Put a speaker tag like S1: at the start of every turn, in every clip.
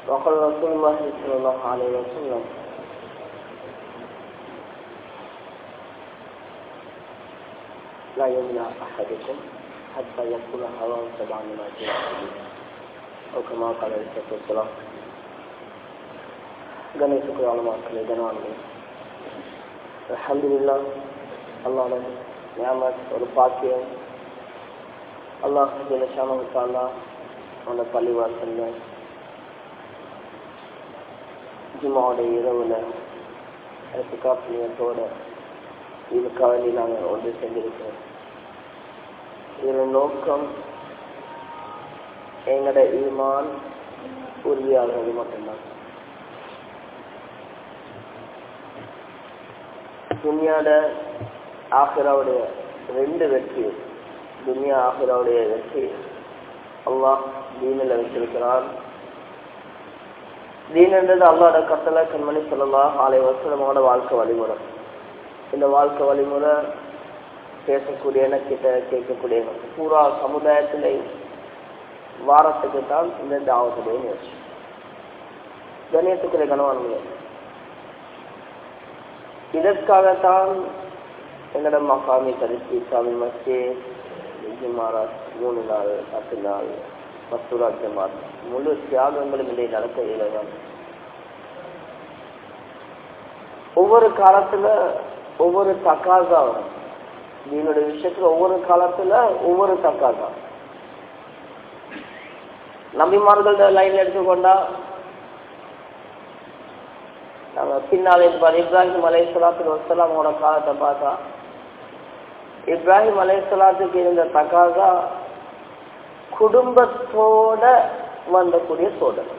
S1: وقال رسول الله صلى الله عليه وسلم لا يمنع أحدكم حتى يكون هواه تبعا لما جاء أو كما قال عليه الصلاة والسلام கணேசுக்கு ஆலமாக்களே கனவான்களே அலமதுல்லா அல்லாட நியாமத் ஒரு பாக்கியம் அல்லாஹ் ஜலஷானா அவனோட பள்ளிவாசல்ல ஜுமாவுடைய இரவுல காப்பியத்தோட இதுக்காக வேண்டி நாங்கள் ஒன்று செஞ்சிருக்கிறோம் இதில் நோக்கம் எங்களோட ஈமான் உறுதியாகிறது மட்டும்தான் துனியாட ஆஹிராவுடைய ரெண்டு வெற்றி துனியா ஆஹிராவுடைய வெற்றி அல்லாஹ் தீனில் வச்சிருக்கிறான் தீன்ன்றது அல்லாட கட்டளை கண்மணி சொல்லலாம் ஆலை வருஷமோட வாழ்க்கை வழிமுறை இந்த வாழ்க்கை வழிமுறை பேசக்கூடிய கிட்ட கேட்கக்கூடிய பூரா சமுதாயத்திலே வாரத்துக்கு தான் இந்த தாவத்துடைய முயற்சி கணியத்துக்குரிய கனவான்களே இதற்காகத்தான் எங்களோட மகாமி கருத்தி சாமி மஸ்ஜித் ஜிமாராத் மூணு நாள் பத்து நாள் மசூரா ஜமாத் முழு தியாகங்களும் இதை நடக்க இயலதான் ஒவ்வொரு காலத்துல ஒவ்வொரு தக்காசா வரும் என்னுடைய விஷயத்துல ஒவ்வொரு காலத்துல ஒவ்வொரு தக்காசா நபிமார்களோட லைன் எடுத்துக்கொண்டா நாங்க பின்னாலே இப்ராஹிம் அலை சலாத்து வசலாமோட காலத்தை பார்த்தா இப்ராஹிம் அலை சலாத்துக்கு இருந்த தக்காசா குடும்பத்தோட வந்தக்கூடிய சோதனை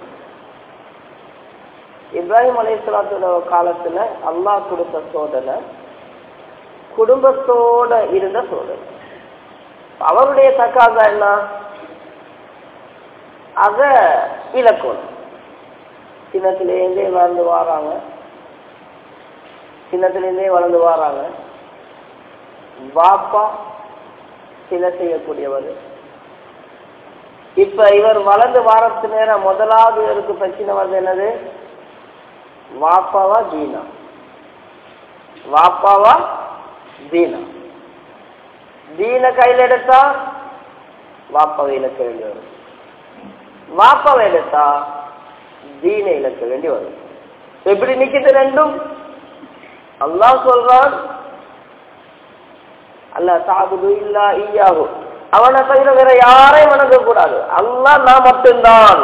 S1: இப்ராஹிம் அலை சலாத்தோட காலத்துல அல்லாஹ் கொடுத்த சோதனை குடும்பத்தோட இருந்த சோதனை அவருடைய தக்காசா என்ன அத இலக்கணும் சின்னத்திலேருந்தே வளர்ந்து வாராங்க சின்னத்திலேருந்தே வளர்ந்து வாராங்க பாப்பா சில செய்யக்கூடியவர் இப்ப இவர் வளர்ந்து வாரத்து நேரம் முதலாவது இவருக்கு பிரச்சனை வருது என்னது வாப்பாவா தீனா வாப்பாவா தீனா தீன கையில் எடுத்தா வாப்பாவை இழக்க வேண்டி வரும் வாப்பாவை எடுத்தா தீனை இழக்க வேண்டி வரும் எப்படி நிக்குது ரெண்டும் அல்லாஹ் சொல்றான் அல்ல சாகுது இல்லா ஈயாகு அவனை தவிர வேற யாரையும் வணங்க கூடாது அல்லா நான் மட்டும்தான்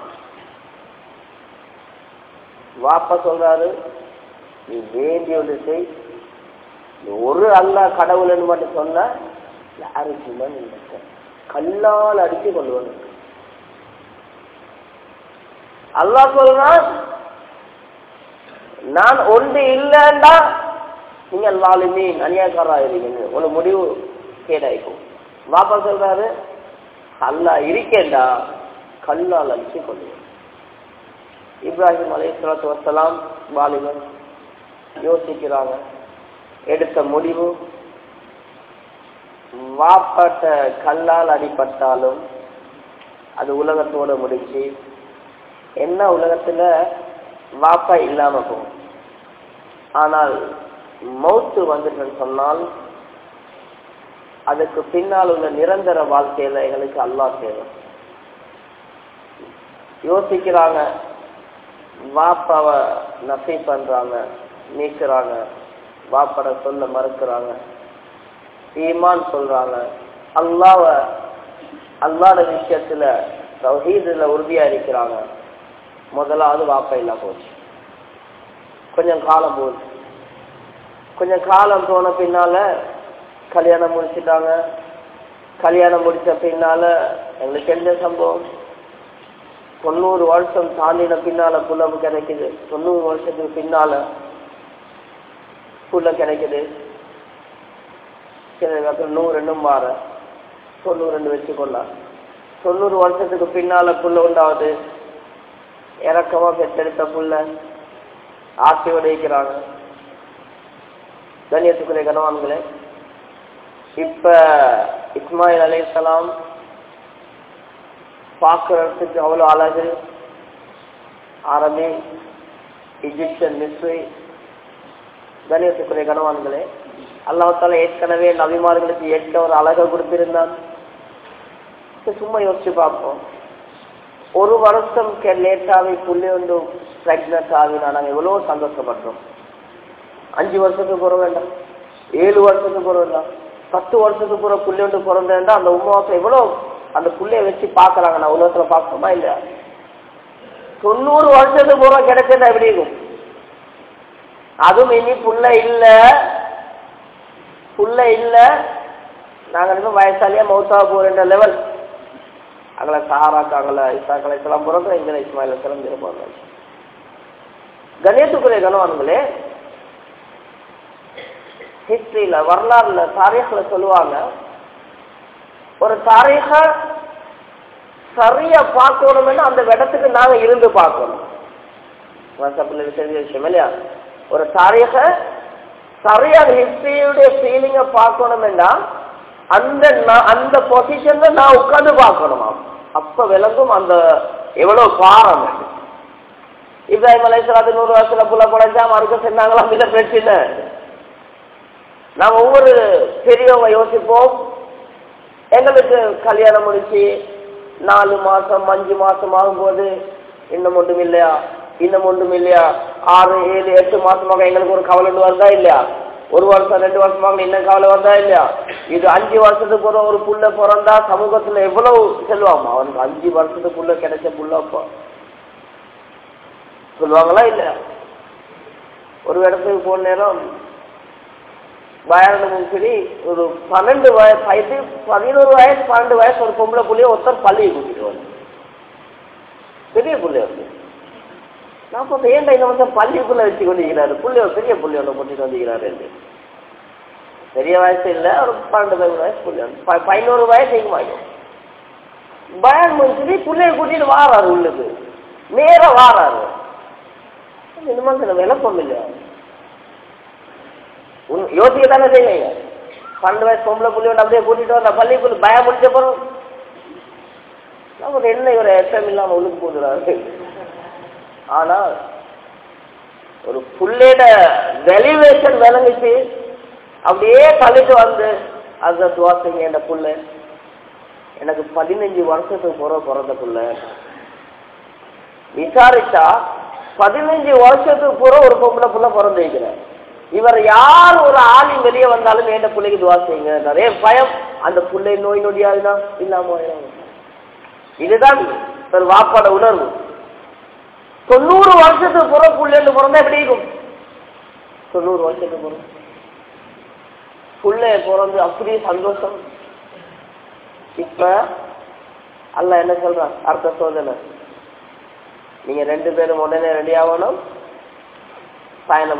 S1: வாப்பா சொல்றாரு நீ வேண்டிய ஒன்று செய் ஒரு அல்லா கடவுள்னு மட்டும் சொன்ன யாருக்குமே இல்லை கல்லால் அடிச்சு கொண்டு வந்து அல்லா சொல்றான் நான் ஒன்று இல்லைண்டா நீங்க வாழுமீன் அநியாயக்காரா இருக்கீங்க ஒரு முடிவு கேடாயிக்கும் பாப்பா சொல்றாரு அல்லா இருக்கேண்டா கல்லால் அடிச்சு கொண்டு இப்ராஹிம் அலையாத்து வசலாம் வாலிபன் யோசிக்கிறாங்க எடுத்த முடிவு வாப்பாட்ட கல்லால் அடிபட்டாலும் அது உலகத்தோட முடிச்சு என்ன உலகத்துல வாப்பா இல்லாம போகும் ஆனால் மௌத்து வந்துட்டுன்னு சொன்னால் அதுக்கு பின்னால் உள்ள நிரந்தர வாழ்க்கையில எங்களுக்கு அல்லா தேவை யோசிக்கிறாங்க வாப்பாவ நசை பண்றாங்க நீக்குறாங்க வாப்பட சொல்ல மறுக்கிறாங்க ஈமான் சொல்றாங்க அல்லாவ அல்லாட விஷயத்துல தௌஹீதுல உறுதியா இருக்கிறாங்க முதலாவது வாப்பா இல்லா போச்சு கொஞ்சம் காலம் போச்சு கொஞ்சம் காலம் போன பின்னால கல்யாணம் முடிச்சிட்டாங்க கல்யாணம் முடிச்ச பின்னால எங்களுக்கு தெரிஞ்ச சம்பவம் தொண்ணூறு வருஷம் தாண்டின பின்னால புள்ளவு கிடைக்குது தொண்ணூறு வருஷத்துக்கு பின்னால புள்ள கிடைக்குது சரி நூறு ரெண்டும் மாற தொண்ணூறு ரெண்டு வச்சுக்கொள்ளலாம் தொண்ணூறு வருஷத்துக்கு பின்னால புள்ள உண்டாவது இறக்கமா பெற்றெடுத்த புள்ள ஆசை உடைக்கிறாங்க கண்ணியத்துக்குரிய கனவான்களே இப்ப இஸ்மாயில் அலைசலாம் பார்க்கறதுக்கு அவ்வளவு அழகு அரபி இஜிப்சியன் மிஸ்ரி கணியத்துக்குரிய கனவான்களே அல்லாஹால ஏற்கனவே நபிமார்களுக்கு ஏற்க ஒரு அழகை கொடுத்திருந்தான் சும்மா யோசிச்சு பார்ப்போம் ஒரு வருஷம் லேட்டாவே புள்ளி ஒன்று பிரெக்னட் ஆகினா நாங்கள் எவ்வளவு சந்தோஷப்படுறோம் அஞ்சு வருஷத்துக்கு போற வேண்டாம் ஏழு வருஷத்துக்கு போற வேண்டாம் பத்து வருஷத்துக்கு போற புள்ளி ஒன்று பிறந்தா அந்த உமாவத்தை எவ்வளவு அந்த புள்ளைய வச்சு பாக்குறாங்க நான் உலகத்துல பார்க்கணுமா இல்லையா தொண்ணூறு வருஷத்துக்கு போற கிடைச்சதா எப்படி இருக்கும் அதுவும் இனி புள்ள இல்ல புள்ள இல்ல நாங்க இன்னும் வயசாலியா மௌத்தா போகின்ற லெவல் அங்கே சஹாராக்காங்கள இசாக்களை எல்லாம் பிறகு இங்கே இஸ்மாயில சிறந்து போறாங்க கணேசுக்குரிய கனவான்களே ஹிஸ்டரியில வரலாறுல தாரீഖ்ல சொல்லுவாங்க ஒரு தாரீக சரியா பார்க்கணும்னு அந்த இடத்துக்கு நாங்க இருந்து பார்க்கணும் வாட்ஸ்அப்ல தெரிஞ்ச விஷயம் இல்லையா ஒரு தாரீக சரியா ஹிஸ்டரியுடைய ஃபீலிங்க பார்க்கணும்னா அந்த அந்த பொசிஷன்ல நான் உட்கார்ந்து பார்க்கணுமா அப்ப விளங்கும் அந்த எவ்வளவு பாரம் இப்ராஹிம் அலைசலாத்து நூறு வருஷத்துல புள்ள குறைஞ்சா மறுக்க சொன்னாங்களா இல்ல பிரச்சனை நாம் ஒவ்வொரு பெரியவங்க யோசிப்போம் எங்களுக்கு கல்யாணம் முடிச்சு நாலு மாசம் அஞ்சு மாசம் ஆகும்போது இன்னும் ஒன்றும் இல்லையா இன்னும் ஒன்றும் இல்லையா ஆறு ஏழு எட்டு மாசமாக எங்களுக்கு ஒரு கவலை வருதா இல்லையா ஒரு வருஷம் ரெண்டு வருஷமாக இன்னும் கவலை வருதா இல்லையா இது அஞ்சு வருஷத்துக்கு ஒரு ஒரு புள்ள பிறந்தா சமூகத்துல எவ்வளவு செல்வாமா அவனுக்கு அஞ்சு வருஷத்துக்குள்ள கிடைச்ச புள்ள அப்பா சொல்லுவாங்களா இல்லையா ஒரு இடத்துக்கு போன நேரம் வயதும் சரி ஒரு பன்னெண்டு வயசு பதினோரு வயசு பன்னெண்டு வயசு ஒரு பொம்பளை புள்ளிய ஒருத்தர் பள்ளியை கூட்டிட்டு வந்து பெரிய புள்ளி வந்து நான் பார்த்தேன் ஏன்டா இந்த வந்து பள்ளிக்குள்ள வச்சு கொண்டிருக்கிறாரு புள்ளி ஒரு பெரிய புள்ளி ஒன்று கூட்டிட்டு வந்துக்கிறாரு பெரிய வயசு இல்ல ஒரு பன்னெண்டு பதினோரு வயசு புள்ளி வந்து பதினோரு வயசு எங்குமாயும் பயம் முடிச்சுட்டு புள்ளைய கூட்டிட்டு வாராரு உள்ளுக்கு நேரா வாராரு இந்த மாதிரி விளப்பம் இல்லையா யோசிக்க தானே செய்வீங்க பன்னெண்டு வயசு பொம்பளை புள்ளி ஒன்று அப்படியே கூட்டிட்டு வந்தா பள்ளிக்குள்ள பயம் முடிச்ச போறோம் நம்ம என்ன இவர் எஃப்எம் இல்லாம உள்ளுக்கு போடுறாரு ஆனா ஒரு புள்ளையோட வெலிவேஷன் விளங்குச்சு அப்படியே தள்ளிட்டு வந்து அந்த துவாசைங்க இந்த புள்ள எனக்கு பதினஞ்சு வருஷத்துக்கு பிற பிறந்த புள்ள விசாரிச்சா பதினஞ்சு வருஷத்துக்கு பூரா ஒரு பொம்பளை புள்ள பிறந்திருக்கிறேன் இவர் யார் ஒரு ஆளி வெளியே வந்தாலும் வேண்ட பிள்ளைக்கு துவா செய்யுங்க நிறைய பயம் அந்த பிள்ளை நோய் நொடியாதுன்னா இல்லாம இதுதான் ஒரு வாப்பாட உணர்வு தொண்ணூறு வருஷத்துக்கு புற புள்ளன்னு பிறந்தா எப்படி இருக்கும் தொண்ணூறு வருஷத்துக்கு பிறகு புள்ளைய பிறந்து அப்படியே சந்தோஷம் இப்ப அல்ல என்ன சொல்றான் அர்த்த சோதனை நீங்க ரெண்டு பேரும் உடனே ரெடி ஆகணும் பயணம்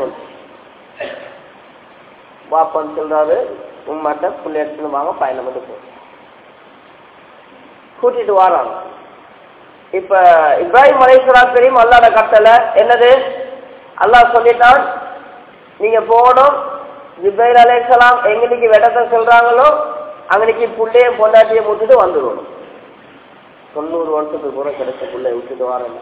S1: வாப்பன் சொல்றாரு உம்மாட்ட புள்ளை எடுத்துன்னு வாங்க பயணம் வந்து போ கூட்டிட்டு வாராங்க இப்ப இப்ராஹிம் அலைசலா தெரியும் அல்லாட கட்டளை என்னது அல்லாஹ் சொல்லிட்டான் நீங்க போகணும் இப்ராஹிம் அலைசலாம் எங்களுக்கு விடத்தை சொல்றாங்களோ அங்கனைக்கு புள்ளைய பொண்டாட்டிய விட்டுட்டு வந்துடணும் தொண்ணூறு வருஷத்துக்கு கூட கிடைச்ச புள்ளைய விட்டுட்டு வரேன்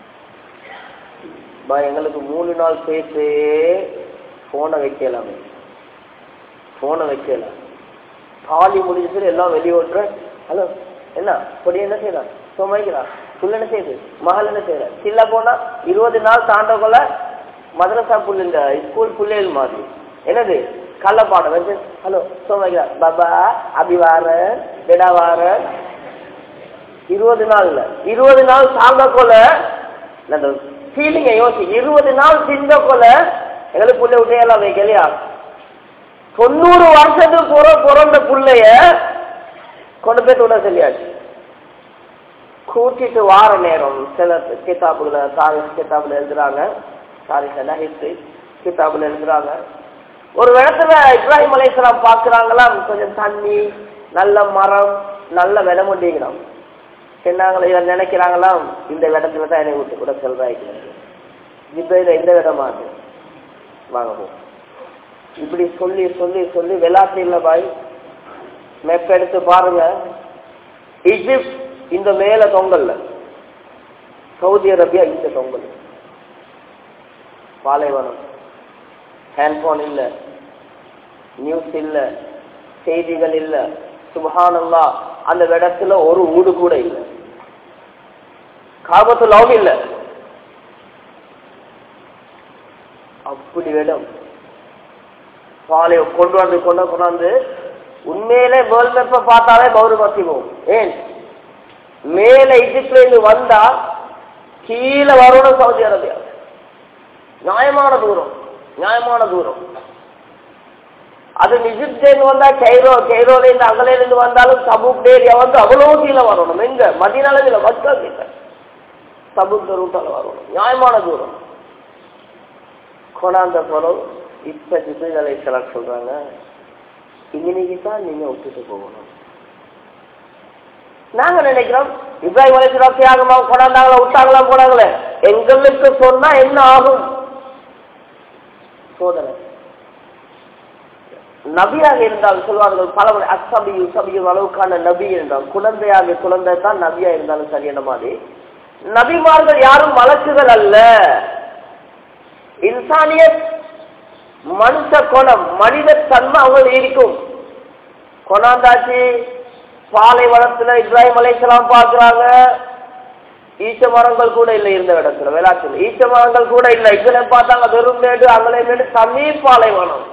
S1: எங்களுக்கு மூணு நாள் சேர்த்து போனை வைக்கலாமே போனை வைக்கலாம் காலி முடிஞ்சு எல்லாம் வெளியே ஓட்டுறேன் ஹலோ என்ன பொடி என்ன செய்யலாம் சோமாய்க்கலாம் புல் என்ன செய்யுது மகள் என்ன செய்யற சில்ல போனா இருபது நாள் தாண்டக்குள்ள மதரசா புல் இந்த ஸ்கூல் புள்ளைகள் மாதிரி என்னது கள்ளப்பாடம் வந்து ஹலோ சோமாய்க்கிறா பாபா அபி வாரன் டெடா வாரன் இருபது நாள்ல இருபது நாள் தாங்கக்குள்ள அந்த ஃபீலிங்க யோசி இருபது நாள் சிந்த கொள்ள எங்களுக்கு புள்ள விட்டையெல்லாம் வைக்கலையா தொண்ணூறு வருஷத்துக்கு புற பிறந்த புள்ளைய கொண்டு போய் விட சொல்லியாச்சு கூட்டிட்டு வார நேரம் சில கிதாபுல சாரி கிதாபுல எழுதுறாங்க சாரி சில ஹிஸ்டரி கிதாபுல எழுதுறாங்க ஒரு இடத்துல இப்ராஹிம் அலைசலாம் பாக்குறாங்களாம் கொஞ்சம் தண்ணி நல்ல மரம் நல்ல விலை முடிங்கிறான் சொன்னாங்களே இவர் நினைக்கிறாங்களாம் இந்த இடத்துல தான் என்னை விட்டு கூட செல்றாங்க இப்ப இந்த விடமா அது வாங்க போ இப்படி சொல்லி சொல்லி சொல்லி விளையாட்டு இல்ல பாய் மெப் எடுத்து பாருங்க இஜிப்ட் இந்த மேல தொங்கல்ல சவுதி அரேபியா இந்த தொங்கல் பாலைவனம் ஹேண்ட்போன் இல்ல நியூஸ் இல்ல செய்திகள் இல்ல சுபஹானல்லா அந்த இடத்துல ஒரு ஊடு கூட இல்ல காபத்து லவ் இல்ல அப்படி இடம் பாலை கொண்டு வந்து கொண்டு கொண்டாந்து உண்மையிலே வேர்ல்ட் மேப்பை பார்த்தாலே கௌரவத்தி போகும் ஏன் மேல இஜிப்ட்ல இருந்து வந்தா கீழே வரணும் சவுதி அரேபியா நியாயமான தூரம் நியாயமான தூரம் அது இஜிப்ட்ல வந்தா கைரோ கைரோல இருந்து அகல இருந்து வந்தாலும் சபுக் ஏரியா வந்து அவ்வளவு கீழே வரணும் எங்க மதினால இல்ல மக்கா கிட்ட சபுக் ரூட்டால வரணும் நியாயமான தூரம் கொண்டாந்த போறோம் இப்ப ஜிபில் அலை சொல்றாங்க இன்னைக்கு தான் நீங்க விட்டுட்டு போகணும் நாங்க நினைக்கிறோம் இப்ராஹிம் அலைஹிஸ்ஸலாம் தியாகமா கொண்டாந்தாங்களா விட்டாங்களா போனாங்களே எங்களுக்கு சொன்னா என்ன ஆகும் சோதனை நபியாக இருந்தால் சொல்வார்கள் பல அசபியு சபியு அளவுக்கான நபி என்றால் குழந்தையாக குழந்தை தான் நபியா இருந்தாலும் சரியான மாதிரி நபிமார்கள் யாரும் மலக்குகள் அல்ல இன்சானிய மனுஷ குணம் மனித தன்மை அவங்க இருக்கும் கொண்டாந்தாச்சு பாலைவனத்துல இப்ராஹிம் அலைசலாம் பாக்குறாங்க ஈச்ச மரங்கள் கூட இல்லை இருந்த இடத்துல வேளாத்துல ஈச்ச மரங்கள் கூட இல்லை இதுல பார்த்தாங்க வெறும் மேடு அகலை மேடு தனி பாலைவனம்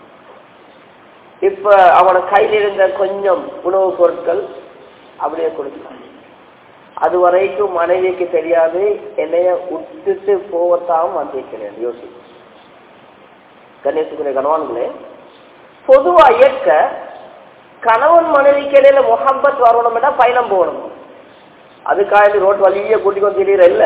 S1: இப்ப அவன கையில் இருந்த கொஞ்சம் உணவுப் பொருட்கள் அப்படியே கொடுத்தான் அது வரைக்கும் மனைவிக்கு தெரியாது என்னைய விட்டுட்டு போவத்தான் வந்திருக்கிறேன் யோசி கணேசுக்குரிய கணவான்களே பொதுவா இயக்க கணவன் மனைவிக்கு இடையில முகம்பத் வரணும்னா பயணம் போகணும் அதுக்காக ரோட் வழியே கூட்டிக் வந்து தெரியற இல்ல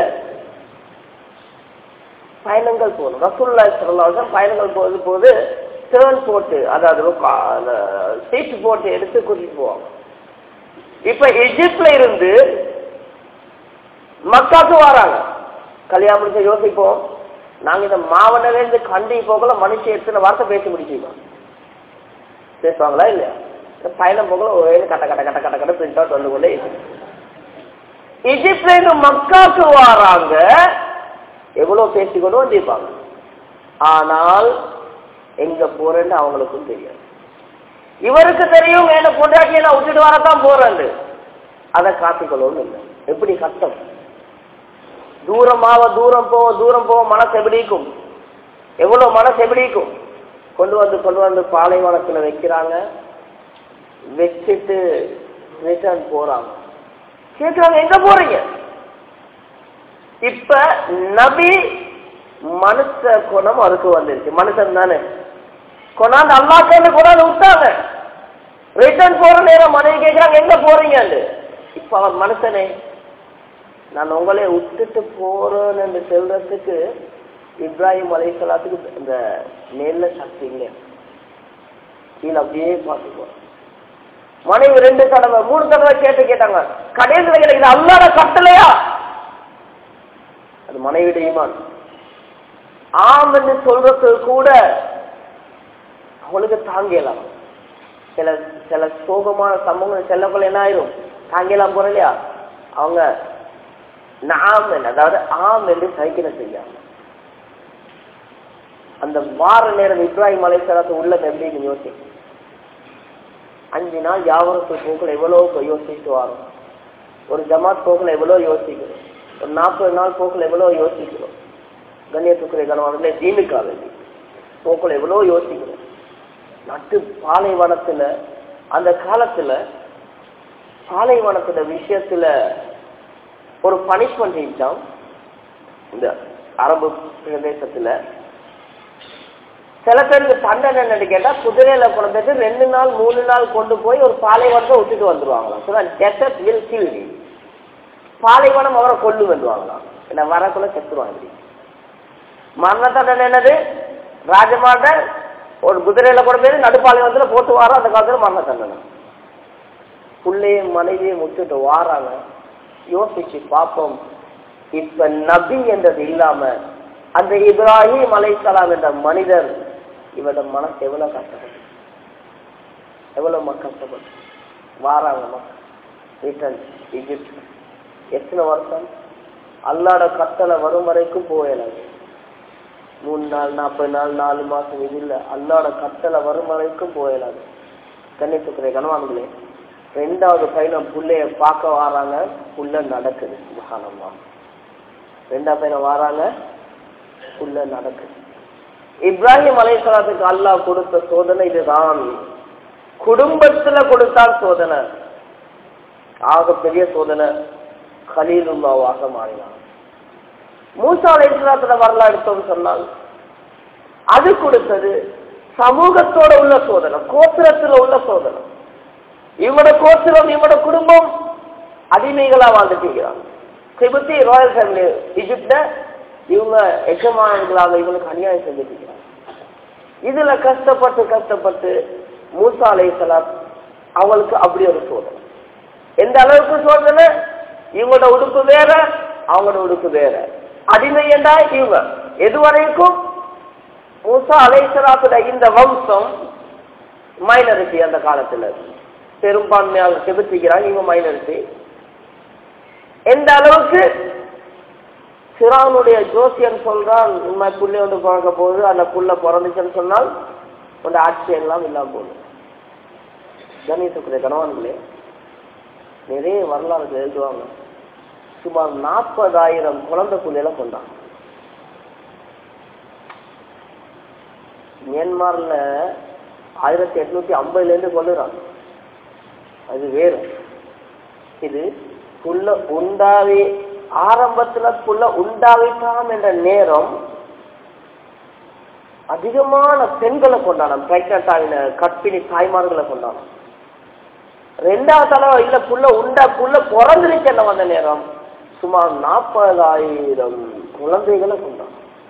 S1: பயணங்கள் போகணும் ரசூல்லா சொல்லலாம் பயணங்கள் போது போது டேர்ன் போட்டு அதாவது சீட்டு போட்டு எடுத்து கூட்டிட்டு போவாங்க இப்ப எஜிப்ட்ல இருந்து மக்காக்கு வராங்க கல்யாணம் முடிச்ச யோசிப்போம் நாங்க இந்த மாவனில இருந்து கண்டி போகல மனுஷன் எத்தனை வார்த்தை பேசி முடிச்சுக்கோம் பேசுவாங்களா இல்லையா பயணம் போகல ஒரே கட்ட கட்ட கட்ட கட்ட கட்ட பிரிண்ட் அவுட் வந்து கொண்டே இஜிப்ட்ல இருந்து மக்காக்கு வராங்க எவ்வளவு பேசிக்கொண்டு வந்திருப்பாங்க ஆனால் எங்க போறேன்னு அவங்களுக்கும் தெரியாது இவருக்கு தெரியும் என்ன பொண்டாட்டியை நான் விட்டுட்டு வரத்தான் போறேன்னு அதை காத்துக்கொள்ளவும் இல்லை எப்படி கஷ்டம் தூரமாவ தூரம் போக தூரம் போக மனசு எப்படி இருக்கும் எவ்வளவு மனசு எப்படி இருக்கும் கொண்டு வந்து கொண்டு வந்து பாலைவனத்துல வைக்கிறாங்க வச்சுட்டு ரிட்டர்ன் போறாங்க கேட்கிறாங்க எங்க போறீங்க இப்ப நபி மனுஷ குணம் அவருக்கு வந்துருச்சு மனுஷன் தானே கொண்டாந்து அல்லாக்கன்னு கொண்டாந்து விட்டாங்க ரிட்டர்ன் போற நேரம் மனைவி கேட்கிறாங்க எங்க போறீங்க இப்ப அவர் மனுஷனே நான் உங்களே விட்டுட்டு போறேன்னு என்று சொல்றதுக்கு இப்ராஹிம் அலைசலாத்துக்கு இந்த மேல சக்தி இல்லை கீழே அப்படியே பார்த்துக்குவோம் மனைவி ரெண்டு தடவை மூணு தடவை கேட்டு கேட்டாங்க கடைசியில் கிடைக்குது அல்லாத கட்டளையா அது மனைவிட ஈமான் ஆம் என்று சொல்றது கூட அவளுக்கு தாங்கலாம் சில சில சோகமான சம்பவங்கள் செல்லக்குள்ள என்ன ஆயிரும் தாங்கலாம் போற இல்லையா அவங்க நாம் அதாவது ஆம் என்று சைக்கிளை செய்யாம அந்த வார நேரம் இப்ராஹிம் அலைசலாத்து உள்ள எப்படி யோசி அஞ்சு நாள் யாவரத்து போக்கில் எவ்வளவு யோசிச்சு வரோம் ஒரு ஜமாத் போக்கில் எவ்வளவு யோசிக்கிறோம் ஒரு நாற்பது நாள் போக்கில் எவ்வளவு யோசிக்கிறோம் கண்ணியத்துக்குரிய கனவானே தீனுக்கா வேண்டி போக்கில் எவ்வளவு யோசிக்கிறோம் நட்டு பாலைவனத்துல அந்த காலத்துல பாலைவனத்துல விஷயத்துல ஒரு பனிஷ்மெண்ட் இருந்துச்சான் இந்த அரபு பிரதேசத்துல சில பேருக்கு தண்டனை என்னன்னு கேட்டா குதிரையில கொண்டு ரெண்டு நாள் மூணு நாள் கொண்டு போய் ஒரு பாலைவனத்தை விட்டுட்டு வந்துருவாங்களாம் டெசர்ட் வில் கில் பாலைவனம் அவரை கொண்டு வந்துருவாங்களாம் என்ன வரக்குள்ள செத்துருவாங்க மரண தண்டனை என்னது ராஜமாட்ட ஒரு குதிரையில கூட போய் நடுப்பாலைவனத்துல போட்டு வாரம் அந்த காலத்துல மரண தண்டனை புள்ளையும் மனைவியும் விட்டுட்டு வாராங்க யோசிச்சு பார்ப்போம் இப்ப நபி என்றது இல்லாம அந்த இப்ராஹிம் அலைசலாம் என்ற மனிதர் இவட மனசு எவ்வளவு கஷ்டப்பட்டு எவ்வளவு கஷ்டப்பட்டு வாராங்க மக்கள் ரிட்டர்ன் இஜிப்ட் எத்தனை வருஷம் அல்லாட கட்டளை வரும் வரைக்கும் போயிடாது மூணு நாள் நாற்பது நாள் நாலு மாசம் இது இல்ல அல்லாட கட்டளை வரும் வரைக்கும் போயிடாது கண்ணியத்துக்குரிய கனவான்களே ரெண்டாவது பையன் புள்ளைய பார்க்க வராங்க புள்ள நடக்குது சுபகானம்மா ரெண்டாவது பையன் வராங்க புள்ள நடக்குது இப்ராஹிம் அலைசலாத்துக்கு அல்லாஹ் கொடுத்த சோதனை இதுதான் குடும்பத்துல கொடுத்தால் சோதனை ஆக பெரிய சோதனை கலீலுல்லாவாக மாறினான் மூசா அலைசலாத்துல வரலாறு எடுத்தோம்னு சொன்னாங்க அது கொடுத்தது சமூகத்தோட உள்ள சோதனை கோத்திரத்துல உள்ள சோதனை இவங்களோட கோத்திரம் இவங்களோட குடும்பம் அடிமைகளா வாழ்ந்துட்டீங்கிறாங்க சிபத்தி ராயல் ஃபேமிலி இஜிப்ட இவங்க எஜமானர்களாக இவங்களுக்கு அநியாயம் செஞ்சுட்டு இதுல கஷ்டப்பட்டு கஷ்டப்பட்டு மூசா அலை அவங்களுக்கு அப்படி ஒரு சோதனை எந்த அளவுக்கு சோதனை இவங்களோட உடுப்பு வேற அவங்களோட உடுப்பு வேற அடிமை என்றா இவங்க எதுவரைக்கும் மூசா அலைசலாத்துல இந்த வம்சம் மைனாரிட்டி அந்த காலத்துல பெரும்பான்மையாக செலுத்திக்கிறாங்க இவங்க மைனாரிட்டி எந்த அளவுக்கு சிறானுடைய ஜோசியன் சொல்றான் உண்மை புள்ளி வந்து பிறக்க போகுது அந்த புள்ள பிறந்துச்சுன்னு சொன்னால் உங்க ஆட்சி எல்லாம் இல்லாம போகுது கணேசத்துக்குரிய கணவான்களே நிறைய வரலாறு எழுதுவாங்க சுமார் நாற்பதாயிரம் குழந்தை புள்ளையில கொண்டாங்க மியான்மர்ல ஆயிரத்தி எட்நூத்தி ஐம்பதுல இருந்து கொண்டுறாங்க அது வேறு இது புல்ல உண்டாவே ஆரம்பத்துல புல்ல உண்டாவிட்டாம் என்ற நேரம் அதிகமான பெண்களை கொண்டாடும் பிரெக்னட் ஆகின கற்பிணி தாய்மார்களை கொண்டாடும் ரெண்டாவது தடவை இல்ல புள்ள உண்டா புள்ள பிறந்திருச்சு என்ன வந்த நேரம் சுமார் நாற்பதாயிரம் குழந்தைகளை கொண்டாடும்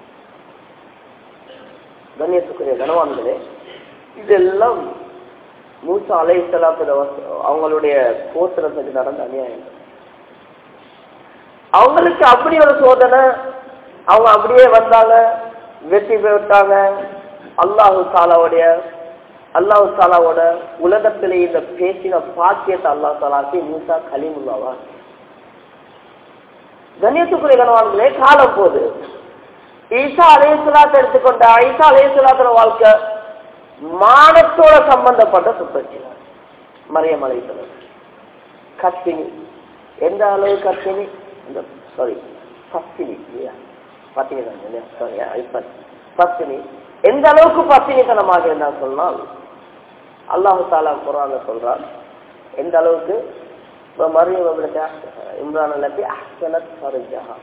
S1: கண்ணியத்துக்குரிய கனவான்களே இதெல்லாம் மூசா அலை அவங்களுடைய கோத்திரத்துக்கு நடந்த அநியாயம் அவங்களுக்கு அப்படி ஒரு சோதனை அவங்க அப்படியே வந்தாங்க வெற்றி பெற்றாங்க அல்லாஹு சாலாவுடைய அல்லாஹு சாலாவோட உலகத்திலே இந்த பேசின பாக்கியத்தை அல்லா சாலாக்கு மூசா கலிமுல்லாவா கண்ணியத்துக்குரிய கனவான்களே காலம் போது ஈசா அலையசுலாத்தை எடுத்துக்கொண்ட ஈசா அலையசுலாத்திர வாழ்க்கை மானத்தோட சம்பந்தப்பட்ட சுத்தச்சினார் மரியம் அலைசலம் கத்தினி எந்த அளவு கத்தினி இந்த சாரி பத்தினி இல்லையா பத்தினி தான் இல்லையா சாரி ஐப்பன் பத்தினி எந்த அளவுக்கு பத்தினித்தனமாக இருந்தா சொன்னால் அல்லாஹு தாலா குரான சொல்றான் எந்த அளவுக்கு மரியம் இம்ரான் அல்லது அஹ்சனத் ஃபர்ஜஹா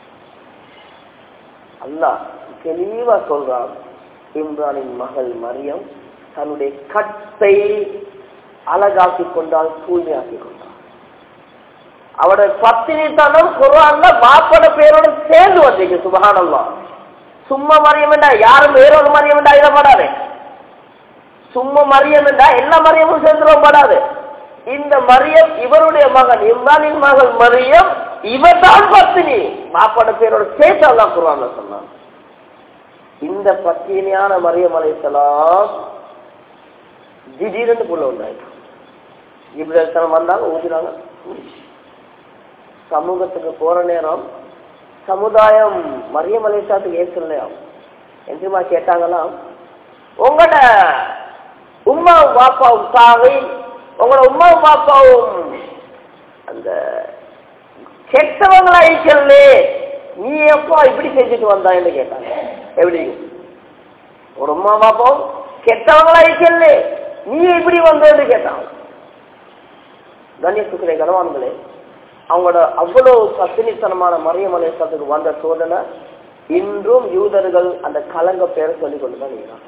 S1: அல்லாஹ் தெளிவா சொல்றான் இம்ரானின் மகள் மரியம் தன்னுடைய கட்டை அழகாக்கி கொண்டால் தூய்மையாக்கி கொண்டாள் அவட பத்தினித்தனம் குரான்ல பாப்பட பேரோட சேர்ந்து வந்தீங்க சுபகானல்லா சும்மா மரியம் என்றா யாரும் வேறொரு மரியம் என்றா இடப்படாது சும்மா மரியம் என்றா எல்லா மரியமும் சேர்ந்துடும் படாது இந்த மரியம் இவருடைய மகன் இம்ரானின் மகள் மரியம் இவர் தான் பத்தினி பாப்பட பேரோட சேர்த்து அல்லா குரான்ல சொன்னான் இந்த பத்தினியான மரியம் அலைசலாம் திடீர்னு புள்ள உண்டாயிட்டு இப்படி வந்தாங்க ஊதினாங்க சமூகத்துக்கு போற நேரம் சமுதாயம் மரியம் அலைசாத்துக்கு ஏற்கலையா என்றுமா கேட்டாங்களாம் உங்களோட உமாவும் பாப்பாவும் சாவை உங்களோட உமாவும் பாப்பாவும் அந்த கெட்டவங்களா இருக்கலே நீ எப்போ இப்படி செஞ்சுட்டு வந்தான்னு கேட்டாங்க எப்படி ஒரு அம்மா பாப்போம் கெட்டவங்களா இருக்கல நீ இப்படி வந்தேன்னு கேட்டாங்க கண்ணியத்துக்குரிய கனவான்களே அவங்களோட அவ்வளவு பத்தினித்தனமான மரிய மலேசத்துக்கு வந்த சோதனை இன்றும் யூதர்கள் அந்த கலங்க பேரை சொல்லி கொண்டுதான் இருக்கிறாங்க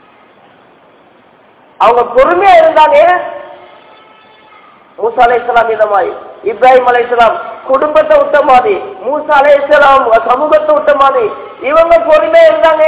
S1: அவங்க பொறுமையா இருந்தாங்க மூசா அலைசலாம் இந்த மாதிரி இப்ராஹிம் அலைசலாம் குடும்பத்தை விட்ட மாதிரி மூசா அலைசலாம் சமூகத்தை விட்ட மாதிரி இவங்க பொறுமையா இருந்தாங்க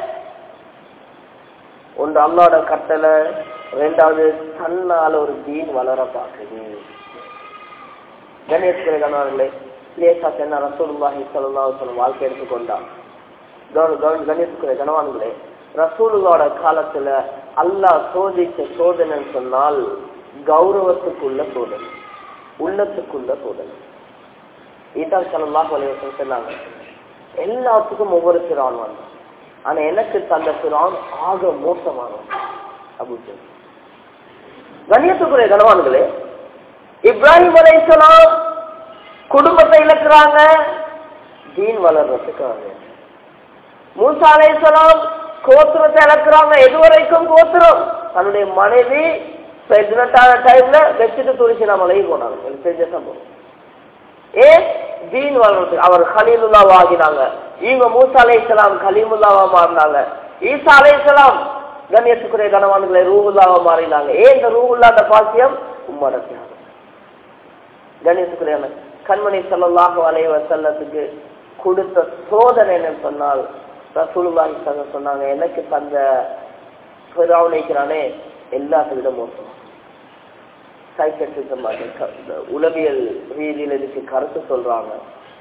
S1: ஒன்று அல்லாட கட்டளை ரெண்டாவது தன்னால ஒரு தீன் வளர பார்க்குது கணேஷ்கரை கணவர்களே லேசா சென்ன ரசூலுல்லாஹி ஸல்லல்லாஹு அலைஹி வாழ்க்கை எடுத்துக்கொண்டான் கணேஷ்குரை கணவான்களே ரசூலுல்லோட காலத்துல அல்லாஹ் சோதிச்ச சோதனைன்னு சொன்னால் கௌரவத்துக்குள்ள சோதனை உள்ளத்துக்குள்ள சோதனை இதான் சல்லாஹ் வலைவசம் சொன்னாங்க எல்லாத்துக்கும் ஒவ்வொரு பிரான் வந்து ஆனா எனக்கு தந்த பிரான் ஆக மோசமானவன் அப்படின்னு கண்ணியத்துக்குரிய கனவான்களே இப்ராஹிம் அலைசலாம் குடும்பத்தை இழக்கிறாங்க தீன் வளர்றதுக்காக மூசா அலைசலாம் கோத்திரத்தை இழக்கிறாங்க எது வரைக்கும் கோத்திரம் தன்னுடைய மனைவி பிரெக்னண்டான டைம்ல வச்சுட்டு துளிசி மலையை போனாங்க எனக்கு தெரிஞ்ச சம்பவம் ஏன் தீன் வளர்றது அவர் ஹலீலுல்லா ஆகினாங்க இவங்க மூசா அலைசலாம் கலீமுல்லாவா மாறினாங்க ஈசா அலைசலாம் கண்ணியத்துக்குரிய கனவான்களை ரூகுல்லாவா மாறினாங்க ஏன் இந்த ரூகுல்லாத பாக்கியம் உம்மோட தியாகம் கணேசுக்குரியான கண்மணி சொல்லலாக வளைவ செல்லத்துக்கு கொடுத்த சோதனை என்னன்னு சொன்னால் ரசூலுல்லாஹி சங்க சொன்னாங்க எனக்கு தந்த பிராவணிக்கிறானே எல்லாத்தை விட மோசம் சைக்கட்ரிசம் உளவியல் ரீதியில் இதுக்கு கருத்து சொல்றாங்க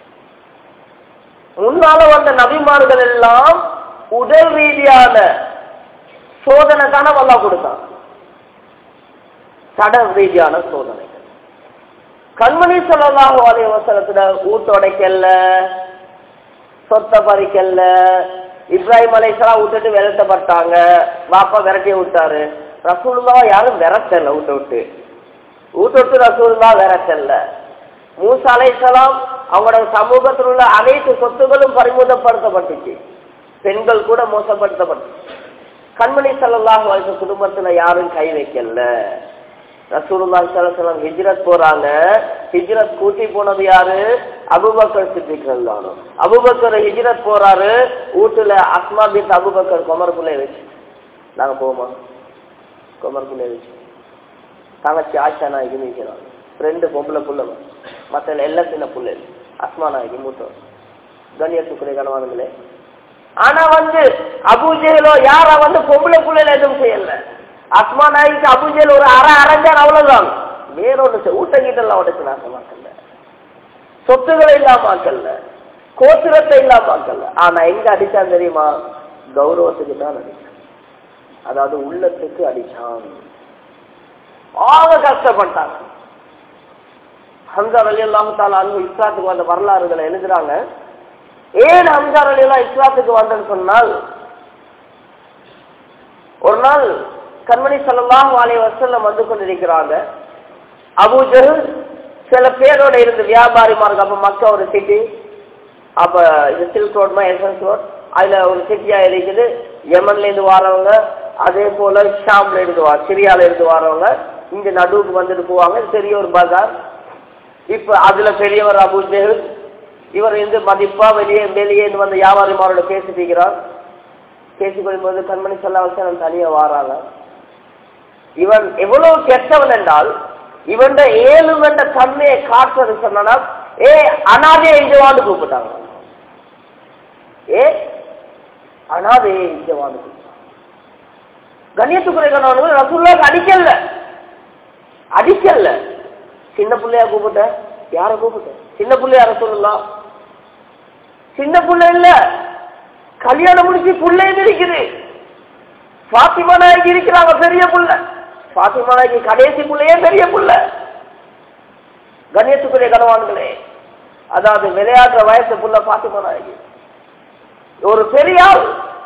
S1: முன்னால வந்த நபிமார்கள் எல்லாம் உடல் ரீதியான சோதனை தானே வல்லா கொடுத்தாங்க சட ரீதியான சோதனை கண்மணி சொல்லலாம் வாலிய வசனத்துல ஊட்டோடைக்கல்ல சொத்த பறிக்கல்ல இப்ராஹிம் அலைசலாம் விட்டுட்டு விரட்டப்பட்டாங்க பாப்பா விரட்டி விட்டாரு ரசூலுல்லா யாரும் விரட்டல விட்டு விட்டு விட்டு விட்டு ரசூலுல்லா விரட்டல மூசா அலைசலாம் அவங்களோட சமூகத்தில் உள்ள அனைத்து சொத்துகளும் பறிமுதப்படுத்தப்பட்டுச்சு பெண்கள் கூட மோசப்படுத்தப்பட்டு கண்மணி சல்லாஹ் வாழ்க்கை குடும்பத்துல யாரும் கை வைக்கல ரசூலுல்லாஹி ஸல்லல்லாஹு ஹிஜ்ரத் போறாங்க ஹிஜ்ரத் கூட்டி போனது யாரு அபூபக்கர் சித்திக் ரலியல்லாஹு அபூபக்கர் ஹிஜ்ரத் போறாரு வீட்டுல அஸ்மா பின் அபூபக்கர் குமர்குலே வச்சு நாங்க போவோமா குமர்குலே வச்சு தங்கச்சி ஆஷா நாயகி நிற்கிறாங்க ரெண்டு பொம்பளை புள்ள மற்ற எல்லாம் சின்ன புள்ள அஸ்மா நாயகி மூத்தவர் கண்ணியத்துக்குரிய கனவானுங்களே ஆனா வந்து அபூஜேலோ யாரா வந்து பொம்பளை புள்ளையில எதுவும் செய்யல அஸ்மா நாய்க்கு அபுஜல் ஒரு அரை அரைஞ்சான் அவ்வளவுதான் வேறொன்னு ஊட்டங்கிட்ட எல்லாம் உடைச்சு நாசமாக்கல சொத்துக்களை இல்லாமக்கல்ல கோத்திரத்தை இல்லாமக்கல்ல ஆனா எங்க அடிச்சான் தெரியுமா கௌரவத்துக்கு தான் அடிச்சான் அதாவது உள்ளத்துக்கு அடிச்சான் ஆக கஷ்டப்பட்டாங்க ஹம்சார் அலி அல்லாஹால அன்பு இஸ்லாத்துக்கு வந்த வரலாறுகளை எழுதுறாங்க ஏன் ஹம்சார் அலி எல்லாம் இஸ்லாத்துக்கு வந்தேன்னு சொன்னால் ஒரு நாள் கண்மணி சல்லாஹ் வாலி வசல்லம் வந்து கொண்டிருக்கிறாங்க அபூஜல் சில பேரோட இருந்து வியாபாரிமார்கள் அப்ப மக்க ஒரு சிட்டி அப்ப இது சில்க் ரோட் எசன்ஸ் ரோட் அதுல ஒரு சிட்டியா இருக்குது யமன்ல இருந்து வரவங்க அதே போல ஷாம்ல இருந்து வா சிரியால இருந்து வரவங்க இங்க நடுவுக்கு வந்துட்டு போவாங்க பெரிய ஒரு பஜார் இப்ப அதுல பெரியவர் அபூஜல் இவர் வந்து மதிப்பா வெளியே வெளியே இருந்து வந்த வியாபாரிமாரோட பேசிட்டு இருக்கிறார் பேசிக் கொள்ளும்போது கண்மணி சொல்லாவசனம் தனியா வாராங்க இவன் எவ்வளவு கெட்டவன் என்றால் இவன் ஏழு என்ற தன்மையை காட்டுறது சொன்னா ஏ அனாதையை இஞ்சவாண்டு கூப்பிட்டாங்க ஏ அனாதையை இஞ்சவாண்டு கூப்பிட்டாங்க கண்ணியத்துக்குறை கணவன் ரசூல்லாக்கு அடிக்கல அடிக்கல சின்ன பிள்ளையா கூப்பிட்ட யார கூப்பிட்ட சின்ன பிள்ளையா ரசூல்லா சின்ன பிள்ளை இல்ல கல்யாணம் முடிச்சு பிள்ளையும் இருக்குது பாத்திமா நாயகி இருக்கிறாங்க பெரிய புள்ள பாத்திமா நாயகி கடைசி புள்ளையே பெரிய புள்ள கண்ணியத்துக்குரிய கனவான்களே அதாவது விளையாடுற வயசு புள்ள பாத்திமா நாயகி ஒரு பெரிய ஆள்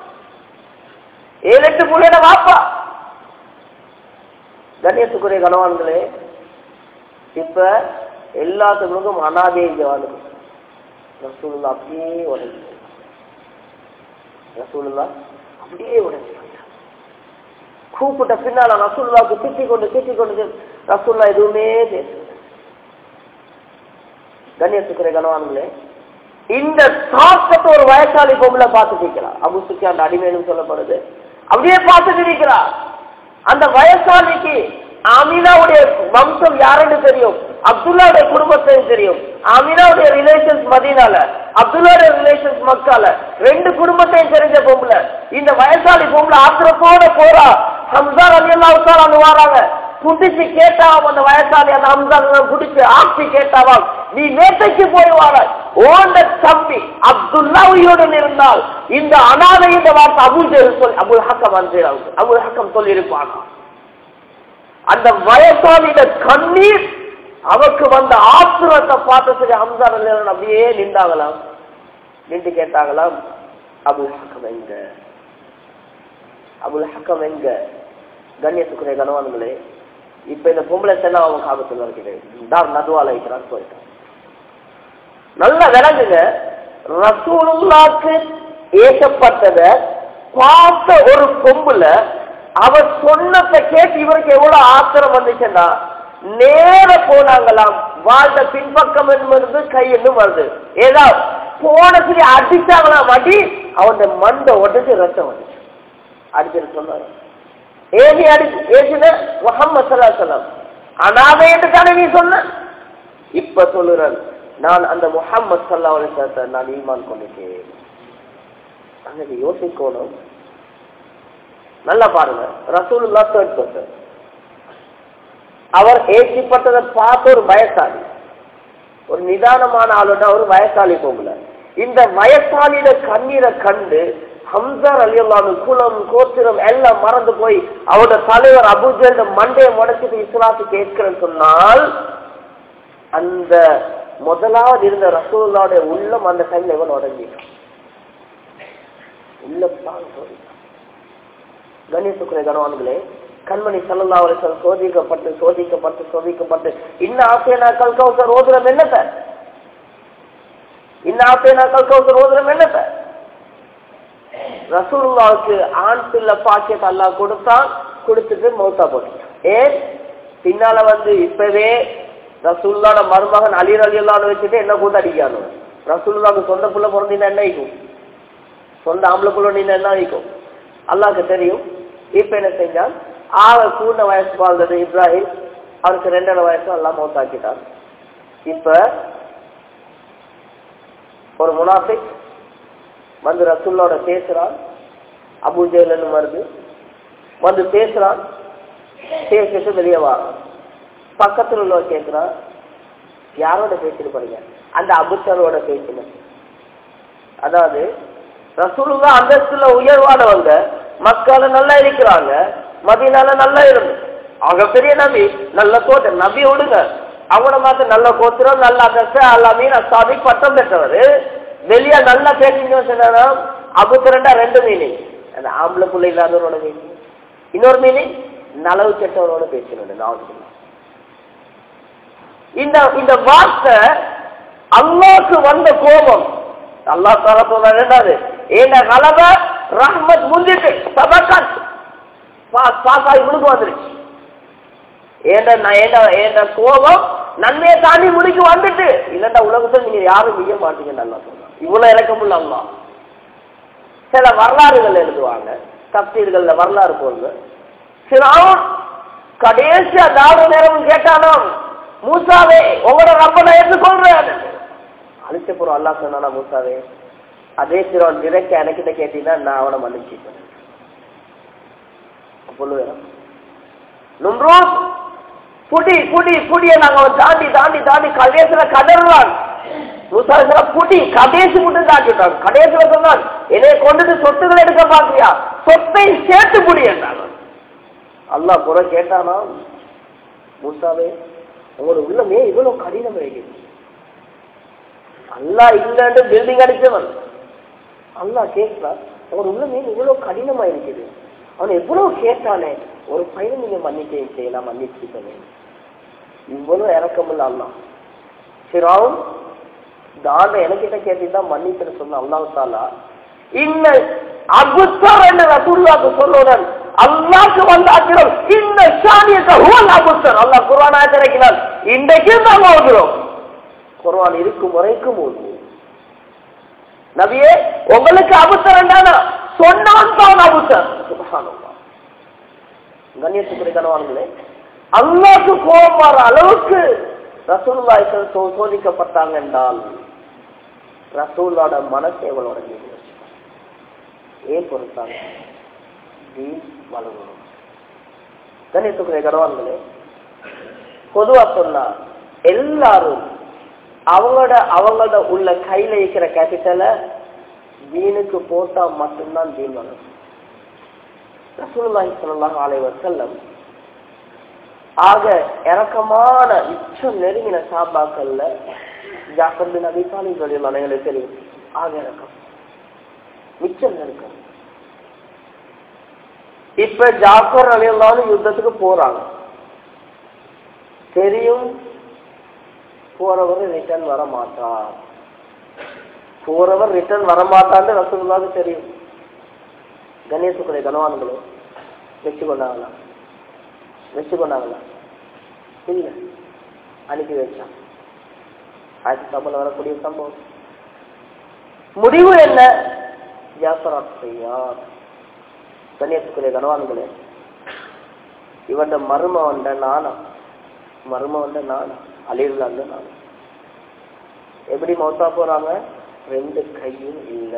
S1: ஏழு எட்டு புள்ளையோட வாப்பா கண்ணியத்துக்குரிய கனவான்களே இப்ப எல்லாத்துக்கும் அனாதே ஜவானுக்கு ரசூலுல்லா அப்படியே உடஞ்சி ரசூலுல்லா அப்படியே உடஞ்சி கூப்பிட்ட பின்னால ரசூல்லாவுக்கு திட்டி கொண்டு திட்டி கொண்டு ரசூல்லா எதுவுமே பேசல கண்ணியத்துக்குரிய கனவான்களே இந்த தாக்கத்தை ஒரு வயசாளி பொம்பளை பார்த்துட்டு இருக்கிறார் அபு சுக்கியான் அடிமைன்னு சொல்லப்படுது அப்படியே பார்த்துட்டு இருக்கிறா அந்த வயசாளிக்கு அமீனாவுடைய வம்சம் யாருன்னு தெரியும் அப்துல்லாவுடைய குடும்பத்தையும் தெரியும் அமீனாவுடைய ரிலேஷன்ஸ் மதினால அப்துல்லாவுடைய ரிலேஷன்ஸ் மக்கால ரெண்டு குடும்பத்தையும் தெரிஞ்ச பொம்பளை இந்த வயசாளி பொம்பளை ஆத்திரத்தோட போறா ஹம்சா அலி அல்லா அங்க வராங்க குடிச்சு கேட்டாவாம் அந்த வயசாளி அந்த ஹம்சா குடிச்சு ஆட்சி கேட்டாவாம் நீ நேற்றைக்கு போய் வாராய் ஓண்ட தம்பி அப்துல்லா உயிருடன் இருந்தால் இந்த அனாதை இந்த வார்த்தை அபுல் சொல்லி அபுல் ஹக்கம் வந்து அபுல் ஹக்கம் சொல்லி இருப்பானா அந்த வயசாளியிட கண்ணீர் அவருக்கு வந்த ஆத்திரத்தை பார்த்து ஹம்சா ரலியல்லாஹு அப்படியே நின்றாங்களாம் நின்று கேட்டாங்களாம் அபுல் ஹக்கம் எங்க அபுல் ஹக்கம் எங்க கண்ணியத்துக்குரிய கனவான்களே இப்ப இந்த பொம்பளை செல்ல அவங்க காபத்துல இருக்கிறேன் தார் நதுவால இருக்கிறார் போயிட்டான் நல்லா விளங்குங்க ரசூலுல்லாக்கு ஏசப்பட்டத பார்த்த ஒரு பொம்புல அவர் சொன்னதை கேட்டு இவருக்கு எவ்வளவு ஆத்திரம் வந்துச்சுன்னா நேர போனாங்களாம் வாழ்ந்த பின்பக்கம் என்பது கையின்னு வருது ஏதா போன சரி அடிச்சாங்களாம் அடி அவன் மண்டை உடஞ்சு ரத்தம் வந்துச்சு அடிச்சுட்டு சொன்னாங்க ஏசி அடி ஏசின முகம்மது சல்லா சொல்லம் அனாதை என்று தானே நீ சொன்ன இப்ப சொல்லுறேன் நான் அந்த முகம்மது சல்லா அலிசத்தை நான் ஈமான் கொண்டுட்டேன் அங்க யோசிக்கணும் நல்லா பாருங்க ரசூலுல்லா தேர்ட் பர்சன் அவர் ஏசிப்பட்டதை பார்த்து ஒரு வயசாளி ஒரு நிதானமான ஆளுன்னா ஒரு வயசாளி போகல இந்த வயசாலியில கண்ணீரை கண்டு ஹம்சர் அலியல்லானு குலம் கோத்திரம் எல்லாம் மறந்து போய் அவரோட தலைவர் அபுஜல் மண்டையை முடச்சிட்டு இஸ்லாத்து கேட்கிறேன்னு சொன்னால் அந்த முதலாவது இருந்த ரசூலுல்லாவுடைய உள்ளம் அந்த டைம்ல இவன் உடஞ்சிட்டான் உள்ளத்தான் கணேசுக்குரிய கனவான்களே கண்மணி சல்லல்லா அவர்கள் சோதிக்கப்பட்டு சோதிக்கப்பட்டு சோதிக்கப்பட்டு இன்ன ஆசையனா கல்கவுசர் ஓதுரம் என்னத்த இன்ன ஆசையனா கல்கவுசர் ஓதுரம் என்னத்த ரசூலுல்லாவுக்கு ஆண் பிள்ளை பாக்கியத்தை அல்லா கொடுத்தான் கொடுத்துட்டு மௌத்தா போட்டான் ஏன் பின்னால வந்து இப்பவே ரசூல்லாட மருமகன் அலி அலி அல்லான்னு வச்சுட்டு என்ன கூட அடிக்கானு ரசூல்லாவுக்கு சொந்த புள்ள பிறந்தீங்கன்னா என்ன ஆயிக்கும் சொந்த ஆம்பளை புள்ள நீ என்ன ஆயிக்கும் அல்லாக்கு தெரியும் இப்ப என்ன செஞ்சான் ஆக கூண்ட வயசு வாழ்ந்தது இப்ராஹிம் அவருக்கு ரெண்டரை வயசு எல்லாம் மௌத்தாக்கிட்டான் இப்ப ஒரு முனாஃபிக் வந்து ரசூல்லோட பேசுறான் அபுஜேலன்னு வருது வந்து பேசுறான் பேசிட்டு வெளியே வரான் பக்கத்துல உள்ள கேட்கிறான் யாரோட பேசிட்டு போறீங்க அந்த அபுத்தரோட பேசின அதாவது ரசூலுங்க அந்தஸ்துல உயர்வானவங்க மக்கள் நல்லா இருக்கிறாங்க மதியனால நல்லா இருந்து அவங்க பெரிய நபி நல்ல கோட்டை நபி விடுங்க அவங்கள மாத்த நல்ல கோத்திரம் நல்ல அந்தஸ்து எல்லாமே அசாதி பட்டம் பெற்றவர் வெளியா நல்லா பேசிங்கன்னு சொன்னா அபுத்திரண்டா ரெண்டு மீனிங் அந்த ஆம்பளை பிள்ளை இல்லாதவரோட மீனிங் இன்னொரு மீனிங் நலவு கெட்டவரோட பேசணும் நாவது இந்த இந்த வார்த்தை அல்லாக்கு வந்த கோபம் அல்லா தரப்பு ரெண்டாவது ஏன கலவ ரஹ்மத் முந்திட்டு சபக்கத் பாஸ் ஆகி முடிக்கு வந்துருச்சு ஏண்ட கோபம் நன்மையை தாண்டி முடிக்கு வந்துட்டு இல்லண்டா உலகத்தில் நீங்க யாரும் செய்ய மாட்டீங்க நல்லா சொல்றாங்க இவ்வளவு இலக்கமுள்ள அல்லா சில வரலாறுகள் எழுதுவாங்க தப்தீர்கள்ல வரலாறு போடுங்க சில கடைசியா நாலு நேரம் கேட்டானோ மூசாவே உங்களோட ரப்ப நான் ஏற்றுக்கொள்றேன் அழிச்ச போறோம் அல்லா சொன்னானா மூசாவே அதே சிறவன் டிரெக்டா எனக்கிட்ட கேட்டீங்கன்னா நான் அவனை மன்னிச்சுப்பேன் சொல்லுவேன் நும்ரோஸ் புடி புடி புடிய நாங்க அவன் தாண்டி தாண்டி தாண்டி கடைசியில கதறுவான் மூசாவில புடி கடைசி மட்டும் தாக்கிட்டான் கடைசியில சொன்னான் என்னைய கொண்டுட்டு சொத்துக்கள் எடுக்க பாக்குறியா சொத்தை சேர்த்து புடி என்றான் அல்லா புற கேட்டானா மூசாவே உங்களோட உள்ளமே இவ்வளவு கடினம் இருக்குது அல்லா இல்லன்னு பில்டிங் அடிச்சவன் அல்லா கேட்கிறான் அவர் உள்ளமே இவ்வளவு கடினமா இருக்குது அவன் எவ்வளவு கேட்டானே ஒரு பையன் நீங்க மன்னிக்க செய்யலாம் மன்னிச்சுக்கணும் இவ்வளவு இறக்கமில்ல அல்லா சிராவும் தாண்ட எனக்கிட்ட கேட்டுதான் மன்னிச்சுன்னு சொன்ன அல்லாஹ் தாலா இன்ன அபுத்தர் என்று ரசூல்லாக்கு சொல்லுடன் அல்லாக்கு வந்த ஆக்கிறோம் இந்த சாமியத்தை ஹுவல் அபுத்தர் அல்லாஹ் குர்ஆன் ஆயத்திறக்கினார் இன்றைக்கும் நாம் ஓதுறோம் குர்ஆன் இருக்கும் வரைக்கும் ஓதுவோம் நபியே உங்களுக்கு அபுத்தர் தானா சொன்னான் தான் அபுத்தர் சுபஹானல்லாஹ் கண்ணியத்துக்குரிய கனவான்களே அல்லாக்கு கோபம் வர அளவுக்கு ரசூல்லாய்கள் சோதிக்கப்பட்டாங்க என்றால் ரசூல்லோட மனசு எவ்வளவு ஏன் பொறுத்தாங்க தீன் வளரணும் கண்ணியத்துக்குரிய கனவான்களே பொதுவா சொன்னா எல்லாரும் அவங்களோட அவங்களோட உள்ள கையில இருக்கிற கேபிட்டலை தீனுக்கு போட்டா மட்டும்தான் தீன் வளரும் ரசூலுல்லாஹி ஸல்லல்லாஹு அலைஹி வஸல்லம் ஆக இறக்கமான மிச்சம் நெருங்கின சாபாக்கள்ல ஜாஃபர் பின் அபி தாலிப் ரலியல்லாஹு அன்ஹு எங்களுக்கு தெரியும் ஆக இறக்கம் மிச்சம் நெருக்கம் இப்ப ஜாஃபர் அலியல்லான்னு யுத்தத்துக்கு போறாங்க தெரியும் போறவர் ரிட்டர்ன் வர மாட்டார் போறவர் ரிட்டர்ன் வர மாட்டான்னு ரசூலுல்லாஹ்க்கு தெரியும் கணேசுக்குறை கனவான்களோ வச்சு கொண்டாங்களா வச்சு கொண்டாங்களா இல்ல அனுப்பி வச்சான் ஆயிரத்தி சம்பளம் வரக்கூடிய சம்பவம் முடிவு என்ன ஜாஃபர் செய்யார் கன்னியாசுக்குரிய கனவான்களே இவன் மரும வந்த நானா மரும வந்த நானா அழிவுல அந்த நானா எப்படி மௌத்தா போறாங்க ரெண்டு கையும் இல்ல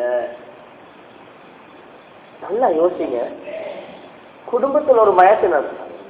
S1: நல்லா யோசிங்க குடும்பத்துல ஒரு மயத்தினர்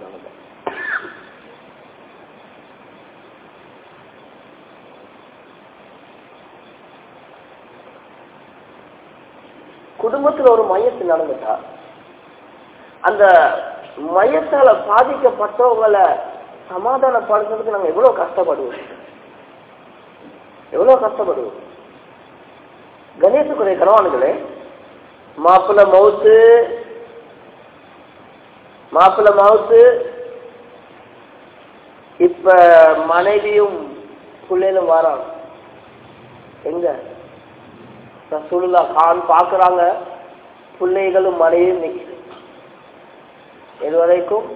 S1: குடும்பத்துல ஒரு மையத்து நடந்துட்டா அந்த மையத்தால பாதிக்கப்பட்டவங்களை சமாதானப்படுத்துறதுக்கு நாங்க எவ்வளவு கஷ்டப்படுவோம் எவ்வளவு கஷ்டப்படுவோம் கணேசுக்குரிய கனவானுங்களே மாப்பிள்ள மவுத்து மாப்பிள்ள மவுத்து இப்ப மனைவியும் பிள்ளைகளும் வராங்க எங்க ரசூலுல்லா கான் பாக்குறாங்க பிள்ளைகளும் மனைவியும் நிக்குது இது வரைக்கும்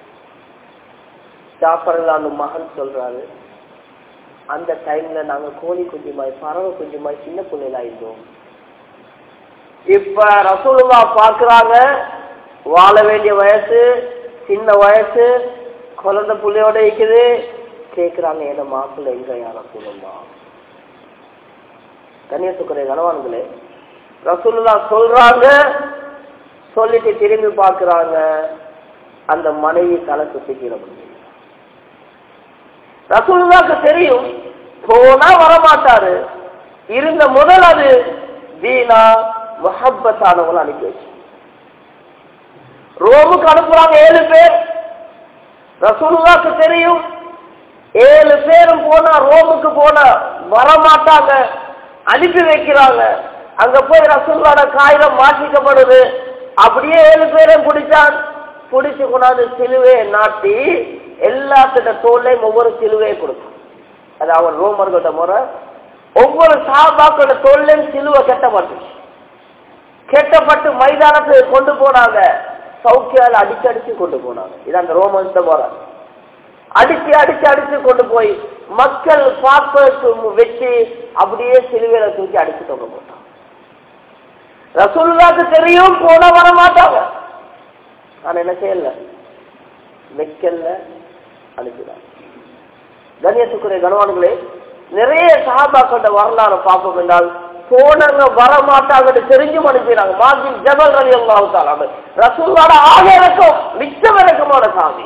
S1: ஜாஃபர்லான்னு மகன் சொல்றாரு அந்த டைம்ல நாங்க கோழி குஞ்சுமாய் பறவை குஞ்சுமாய் சின்ன பிள்ளைகளா இருந்தோம் இப்ப ரசூலுல்லா பாக்குறாங்க வாழ வேண்டிய வயசு சின்ன வயசு குழந்தை புள்ளையோட இருக்குது கேக்குறாங்க என்ன மாப்பிள்ளை எங்க யார சொல்லுமா கன்னியத்துக்குரிய கனவான்களே ரசூலுல்லா சொல்றாங்க சொல்லிட்டு திரும்பி பாக்குறாங்க அந்த மனைவி தலை சுத்திக்கிற முடியும் ரசூலுல்லாக்கு தெரியும் போனா வரமாட்டாரு இருந்த முதல் அது தீனா முஹப்பத்தானவங்களை அனுப்பி வச்சு ரோமுக்கு அனுப்புறாங்க ஏழு பேர் ரசூலுல்லாக்கு தெரியும் ஏழு பேரும் போனா ரோமுக்கு போனா வரமாட்டாங்க அனுப்பி வைக்கிறாங்க அங்க போய் ரசூல்லோட காகிதம் மாற்றிக்கப்படுது அப்படியே ஏழு பேரும் பிடிச்சான் பிடிச்சு கொண்டாந்து சிலுவையை நாட்டி எல்லாத்திட்ட தோல்லையும் ஒவ்வொரு சிலுவையை கொடுக்கும் அது அவன் ரோமர்களோட முறை ஒவ்வொரு சாபாக்களோட தோல்லையும் சிலுவை கெட்டப்பட்டுச்சு கெட்டப்பட்டு மைதானத்துக்கு கொண்டு போனாங்க சௌக்கியால அடிச்சு அடிச்சு கொண்டு போனாங்க இது அந்த ரோமன்ஸ் முறை அடிச்சு அடிச்சு அடிச்சு கொண்டு போய் மக்கள் பார்ப்பதற்கு வச்சு அப்படியே சிலுவையில தூக்கி அடிச்சு தொங்க போட்டாங்க ரசூலுல்லாக்கு தெரியும் போன வர மாட்டாங்க நான் என்ன செய்யல வைக்கல அனுப்பினாங்க கண்ணியத்துக்குரிய கனவான்களே நிறைய சகாபாக்கள வரலாறு பார்ப்போம் என்றால் போனவங்க வர மாட்டாங்கன்னு தெரிஞ்சும் அனுப்பினாங்க மாஜின் ஜபல் அலி அல்லாஹால ரசூலோட ஆக இறக்கம் மிச்சம் இறக்கமான சாமி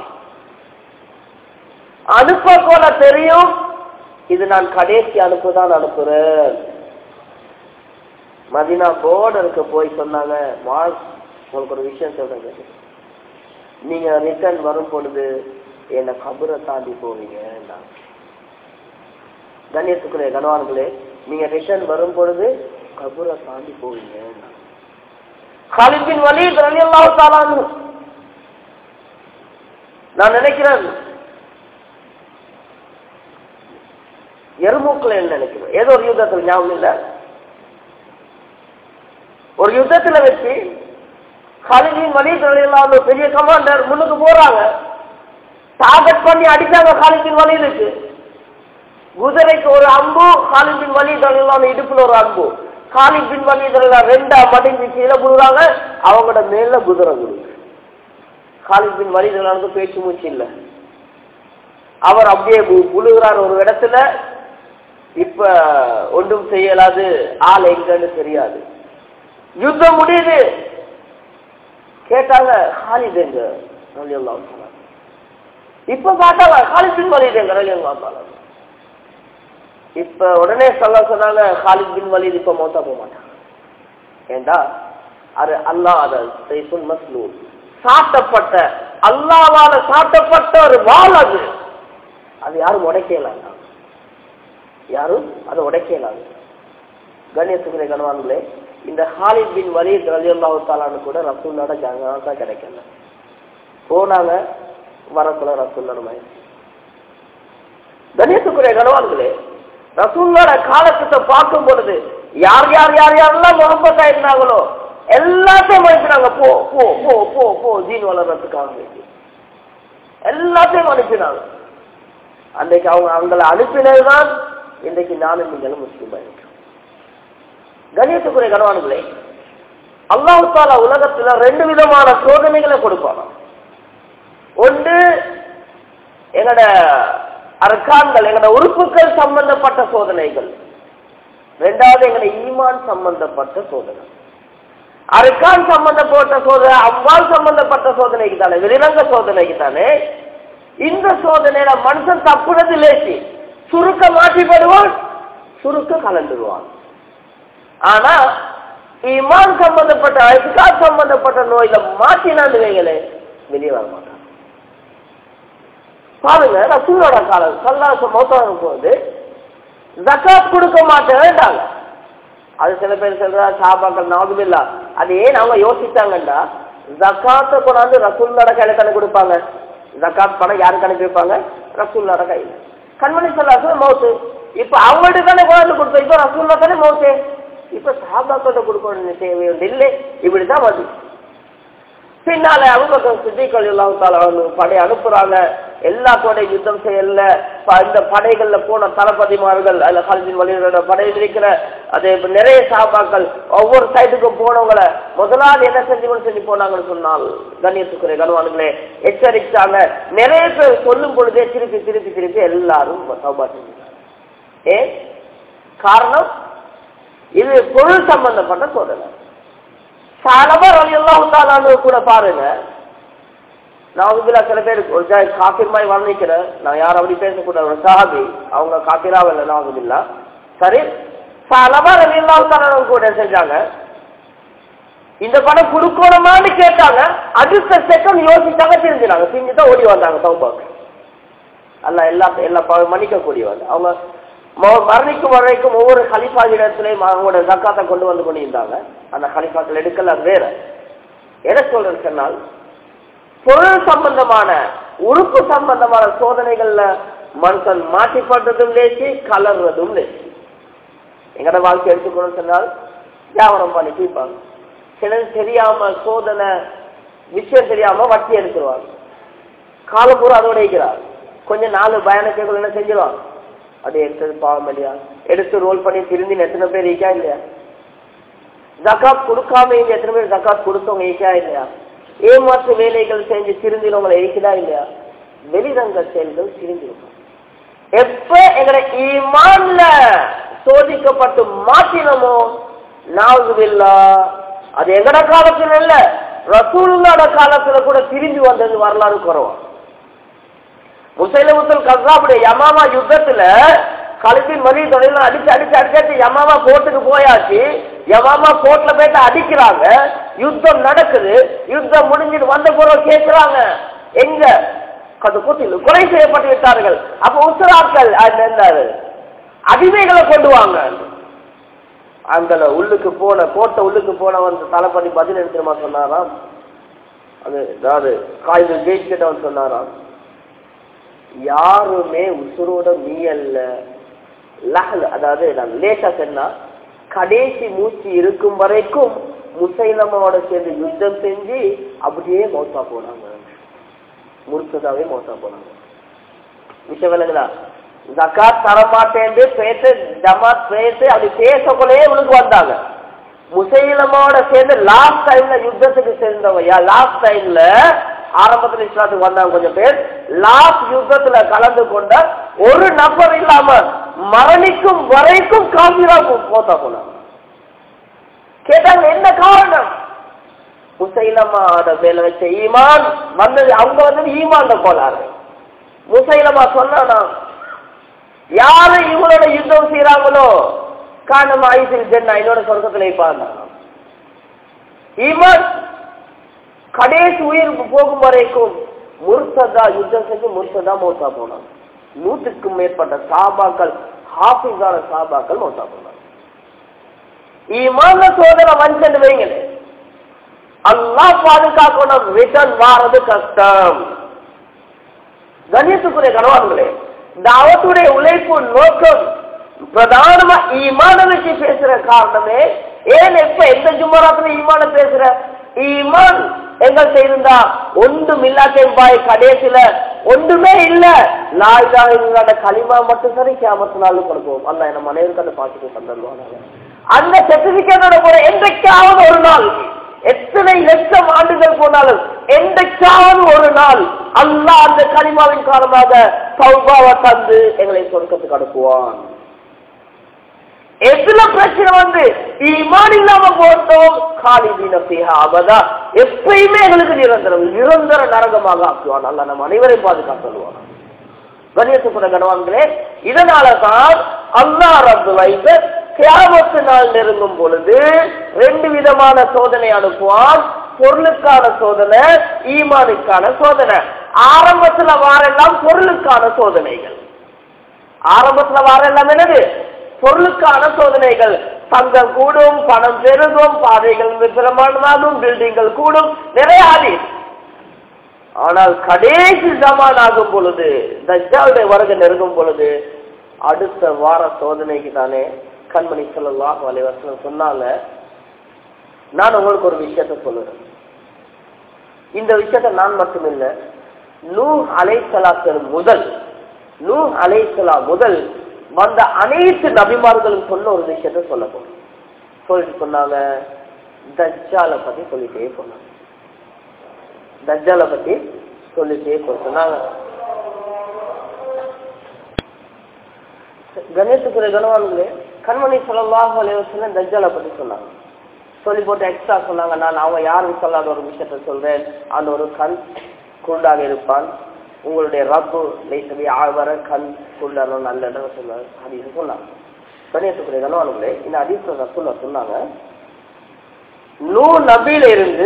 S1: அனுப்ப போல தெரியும் இது நான் கடைசி அனுப்புதான் அனுப்புறேன் மதினா போர்டருக்கு போய் சொன்னாங்க மாஸ் உங்களுக்கு ஒரு விஷயம் சொல்றேன் நீங்க ரிட்டர்ன் வரும் பொழுது என்ன கபரை தாண்டி போவீங்க கண்ணியத்துக்குரிய கனவான்களே நீங்க ரிட்டர்ன் வரும் பொழுது கபரை தாண்டி போவீங்க காலிபின் வலி ரலியல்லாஹு நான் நினைக்கிறேன் எருமூக்குல என்ன நினைக்கிறேன் ஏதோ ஒரு யுத்தத்தில் ஞாபகம் இல்ல ஒரு யுத்தத்துல வச்சு காலிபின் வலி ரலியல்லாஹு பெரிய கமாண்டர் முன்னுக்கு போறாங்க டார்கெட் பண்ணி அடிச்சாங்க காலிபின் வலிதுக்கு குதிரைக்கு ஒரு அம்பு காலின் பின் வலி தரலாம் இடுப்புல ஒரு அம்பு காலின் பின் வலி தரலாம் ரெண்டா மடங்கி கீழே புடுறாங்க அவங்களோட மேல குதிரை குடுங்க காலின் பின் வலி தரலானுக்கு பேச்சு மூச்சு இல்ல அவர் அப்படியே புழுகிறார் ஒரு இடத்துல இப்ப ஒன்றும் செய்யலாது ஆள் எங்கன்னு தெரியாது யுத்தம் முடியுது கேட்டாங்க ஹாலித் எங்க இப்ப பார்த்தாங்க ஹாலித் பின் வலித் எங்க ரலியல்லாஹு இப்ப உடனே சொல்ல சொன்னாங்க ஹாலித் பின் வலீத் இப்ப மௌத்தா போக மாட்டாங்க ஏண்டா அது அல்லாஹ் அத சைஃபுல் மஸ்லூல் சாட்டப்பட்ட அல்லாவால சாட்டப்பட்ட ஒரு வாள் அது அது யாரும் உடைக்கலாம் யாரும் அதை உடைக்கலாம் கண்ணியத்துக்குரிய கணவான்களே இந்த ஹாலித் பின் வலீத் ரலியல்லாஹு தாலான்னு கூட ரசூல்லோட ஜனாசா கிடைக்கல போனாங்க வரக்குள்ள ரசூல்லோட மயம் கணேசக்குரிய கணவான்களே ரசூல்லோட காலத்தை பார்க்கும் பொழுது யார் யார் யார் யாரெல்லாம் முகப்பத்தா இருந்தாங்களோ எல்லாத்தையும் அனுப்பினாங்க போ போ போ போ போ ஜீன் வளர்றதுக்காக வேண்டி எல்லாத்தையும் அனுப்பினாங்க அன்றைக்கு அவங்க அவங்களை அனுப்பினதுதான் இன்றைக்கு நானும் நீங்களும் முஸ்லீம் ஆயிருக்கோம் கணியத்துக்குரிய கணவான்களே அல்லாஹு தாலா உலகத்துல ரெண்டு விதமான சோதனைகளை கொடுப்பாங்க ஒன்று எங்கட அரக்கான்கள் எங்கட உறுப்புகள் சம்பந்தப்பட்ட சோதனைகள் ரெண்டாவது எங்கட ஈமான் சம்பந்தப்பட்ட சோதனை அரக்கான் சம்பந்தப்பட்ட சோதனை அவ்வாறு சம்பந்தப்பட்ட சோதனைக்கு தானே வெளிரங்க சோதனைக்கு தானே இந்த சோதனையில மனுஷன் தப்புறது லேசி சுருக்க மாற்றிப்படுவான் சுருக்க கலந்துருவான் ஆனா இமான் சம்பந்தப்பட்ட அழுக்கா சம்பந்தப்பட்ட நோயில மாற்றினான்னு வைங்களே வெளியே வர மாட்டான் பாருங்க ரசூலோட காலம் சல்லாச மௌத்தாகும் போது ஜக்காத் கொடுக்க மாட்டேன்டாங்க அது சில பேர் சொல்றா சாபாக்கள் நாகுமில்லா அது ஏன் அவங்க யோசிச்சாங்கண்டா ஜக்காத்தை கொண்டாந்து ரசூல்லோட கையில கணக்கு கொடுப்பாங்க ஜக்காத் பணம் யாரு கணக்கு வைப்பாங்க ரசூல்லோட கையில கண்மணி சொல்லாசு மௌத்து இப்ப அவங்கள்ட்ட தானே கொண்டாந்து கொடுத்தோம் இப்ப ரசூல்லா தானே மௌத்து இப்ப சாபாக்கிட்ட கொடுக்கணும் தேவை இல்லை இப்படிதான் வருது பின்னால அவங்க சித்திகள் எல்லாம் படை அனுப்புறாங்க எல்லாத்தோட யுத்தம் செய்யல இந்த படைகள்ல போன தளபதிமார்கள் அதுல கல்வின் வழியோட படையில் இருக்கிற அதே நிறைய சாபாக்கள் ஒவ்வொரு சைட்டுக்கும் போனவங்களை முதலாவது என்ன செஞ்சு செஞ்சு போனாங்கன்னு சொன்னால் கண்ணியத்துக்குரிய கனவானுங்களே எச்சரிச்சாங்க நிறைய பேர் சொல்லும் பொழுதே திருப்பி திருப்பி திருப்பி எல்லாரும் சௌபா செஞ்சாங்க ஏன் காரணம் இது பொருள் சம்பந்தப்பட்ட சோதனை சாலவர் அலி அல்லாஹு கூட பாருங்க நான் இதுல சில பேர் ஒரு காப்பீர் மாதிரி வர்ணிக்கிறேன் நான் யாரும் அப்படி பேசக்கூடாது ஒரு சாபி அவங்க காப்பீராவ இல்லை நான் இல்ல சரி சாலவர் அலி அல்லாஹு கூட செஞ்சாங்க இந்த படம் கொடுக்கணுமான்னு கேட்டாங்க அடுத்த செகண்ட் யோசிச்சாங்க தெரிஞ்சுனாங்க செஞ்சுதான் ஓடி வந்தாங்க சௌபாக்கு அல்ல எல்லா எல்லா மன்னிக்க கூடியவங்க அவங்க மரணிக்கும் வரைக்கும் ஒவ்வொரு ஹலிஃபா இடத்துலயும் அவங்களோட ஜக்காத்தை கொண்டு வந்து கொண்டிருந்தாங்க அந்த ஹலிஃபாக்கள் எடுக்கல அது வேற எதை சொல்றேன்னு சொன்னால் பொருள் சம்பந்தமான உறுப்பு சம்பந்தமான சோதனைகள்ல மனுஷன் மாட்டிப்படுறதும் லேசி கலர்றதும் லேசி எங்கட வாழ்க்கை எடுத்துக்கணும்னு சொன்னால் வியாபாரம் பண்ணி தீர்ப்பாங்க சிலது தெரியாம சோதனை விஷயம் தெரியாம வட்டி எடுத்துருவாங்க காலம் பூரா அதோட இருக்கிறார் கொஞ்சம் நாலு பயணக்கைகள் என்ன செஞ்சிருவாங்க அது எடுத்தது பாவம் இல்லையா எடுத்து ரோல் பண்ணி திருந்தி எத்தனை பேர் ஈக்கா இல்லையா ஜக்காத் கொடுக்காம இங்க எத்தனை பேர் ஜக்காத் கொடுத்தவங்க ஈக்கா இல்லையா ஏமாற்று வேலைகள் செஞ்சு திருந்தினவங்களை இருக்குதா இல்லையா வெளிரங்க செயல்கள் திருந்திருக்கும் எப்ப எங்களை ஈமான்ல சோதிக்கப்பட்டு மாற்றினமோ நாவுதில்லா அது எங்கட காலத்துல இல்ல ரசூலோட காலத்துல கூட திரும்பி வந்தது வரலாறு குறவா முசைலமுத்தல் கசாபுடைய யமாமா யுத்தத்துல கழுத்தின் மதி தொழில அடிச்சு அடிச்சு அடிச்சு யமாமா கோர்ட்டுக்கு போயாச்சு யமாமா கோர்ட்ல போயிட்டு அடிக்கிறாங்க யுத்தம் நடக்குது யுத்தம் முடிஞ்சிட்டு வந்த பிறகு கேட்கிறாங்க எங்க அது கூட்டில் கொலை செய்யப்பட்டு விட்டார்கள் அப்ப உத்தராக்கள் இருந்தாரு அடிமைகளை கொண்டு வாங்க அந்த உள்ளுக்கு போன கோட்டை உள்ளுக்கு போனவன் தலைப்படி பதில் எடுத்துமா சொன்னாராம் அது அதாவது காய்கறி ஜெயிச்சு கிட்டவன் சொன்னாராம் யாருமே உசுரோட மீயல்ல லஹல் அதாவது நான் லேட்டா சொன்னா கடைசி மூச்சு இருக்கும் வரைக்கும் முசைலமாவோட சேர்ந்து யுத்தம் செஞ்சு அப்படியே மௌத்தா போனாங்க முறுக்கதாவே மௌத்தா போனாங்க விஷயம் விளங்குதா ஜக்காத் தரமாட்டேன் பேச ஜமாத் பேச அப்படி பேசக்குள்ளே இவனுக்கு வந்தாங்க முசைலமாவோட சேர்ந்து லாஸ்ட் டைம்ல யுத்தத்துக்கு சேர்ந்தவங்க லாஸ்ட் டைம்ல ஆரம்பத்துல இஸ்லாத்துக்கு வந்தாங்க கொஞ்சம் பேர் லாஸ்ட் யுத்தத்துல கலந்து கொண்ட ஒரு நபர் இல்லாம மரணிக்கும் வரைக்கும் காபிரா போத்தா போனாங்க கேட்டாங்க என்ன காரணம் முசைலமாவோட மேல வச்ச ஈமான் வந்தது அவங்க வந்து ஈமான் கோளாறு முசைலமா சொன்னா யாரு இவங்களோட யுத்தம் செய்யறாங்களோ காரணம் ஆயுசில் ஜென்னா என்னோட சொர்க்கத்துல இருப்பாங்க ஈமான் கடைசி உயிர் போகும் வரைக்கும் முர்சதா யுத்தம் செஞ்சு முர்சதா மௌத்தா போனாங்க நூற்றுக்கும் மேற்பட்ட சாபாக்கள் ஹாஃபிஸான சாபாக்கள் மௌத்தா போனாங்க ஈமான சோதனை வஞ்சன் வைங்களே அல்லாஹ் பாதுகாக்கணும் ரிட்டர்ன் வாரது கஷ்டம் கணியத்துக்குரிய கனவான்களே தாவத்துடைய உழைப்பு நோக்கம் பிரதானமா ஈமான வச்சு பேசுற காரணமே ஏன் எப்ப எந்த ஜும்மராத்துல ஈமான பேசுற ஈமான் எங்கள்கிட்ட இருந்தா ஒன்றும் இல்லாத்தையும் பாய் கடைசியில ஒன்றுமே இல்ல லாய்தா இல்லாத களிமா மட்டும் சரி கேமத்து நாள் கொடுப்போம் அல்ல என்ன மனைவிக்கு அந்த பாட்டுக்கு தந்துடுவாங்க அந்த சர்டிபிகேட்டோட போற என்றைக்காவது ஒரு நாள் எத்தனை லட்சம் ஆண்டுகள் போனாலும் என்றைக்காவது ஒரு நாள் அல்லாஹ் அந்த களிமாவின் காரணமாக சௌபாவை தந்து எங்களை சொர்க்கத்துக்கு அனுப்புவான் எதுல பிரச்சனை வந்து ஈமான் இல்லாம போட்டோம் காலிதீன பிஹா அபதா எப்பயுமே எங்களுக்கு நிரந்தரம் நிரந்தர நரகமாக ஆக்குவான் அல்ல நம்ம அனைவரையும் பாதுகாத்துவான் கணியத்துக்குற கனவான்களே இதனாலதான் அல்லா ரப்பு வைத்த கியாமத்து நாள் நெருங்கும் பொழுது ரெண்டு விதமான சோதனை அனுப்புவான் பொருளுக்கான சோதனை ஈமானுக்கான சோதனை ஆரம்பத்துல வாரெல்லாம் பொருளுக்கான சோதனைகள் ஆரம்பத்துல வாரெல்லாம் என்னது பொருளுக்கான சோதனைகள் தங்கம் கூடும் பணம் பெருகும் பாதைகள் பிரமாணமாகும் பில்டிங்கள் கூடும் நிறைய ஆதி ஆனால் கடைசி ஜமான் ஆகும் பொழுது தஜ்ஜாவுடைய வருகை நெருங்கும் பொழுது அடுத்த வார சோதனைக்கு தானே கண்மணி சொல்லலாம் வலைவசனம் சொன்னாங்க நான் உங்களுக்கு ஒரு விஷயத்த சொல்லுறேன் இந்த விஷயத்த நான் மட்டும் இல்ல நூ அலைசலாக்கள் முதல் நூ அலைசலா முதல் வந்த அனைத்து நபிமார்களும் சொன்ன ஒரு விஷயத்த சொல்ல போறோம் சொல்லிட்டு சொன்னாங்க தஜ்ஜால பத்தி சொல்லிட்டே போனாங்க தஜ்ஜால பத்தி சொல்லிட்டே போ சொன்னாங்க கணேசுக்குரிய கனவான்களே கண்மணி சொல்லலாம் அலைவசன தஜ்ஜால பத்தி சொன்னாங்க சொல்லி போட்டு எக்ஸ்ட்ரா சொன்னாங்க நான் அவங்க யாரும் சொல்லாத ஒரு விஷயத்த சொல்றேன் அந்த ஒரு கண் குருடாக இருப்பான் உங்களுடைய ரப்பு லைசவி ஆழ்வர கண் குருடனும் நல்ல சொன்னாங்க அப்படின்னு சொன்னாங்க கணேசுக்குரிய கனவான்களே இந்த அதிசய ரசூல்ல சொன்னாங்க நூ நபியில இருந்து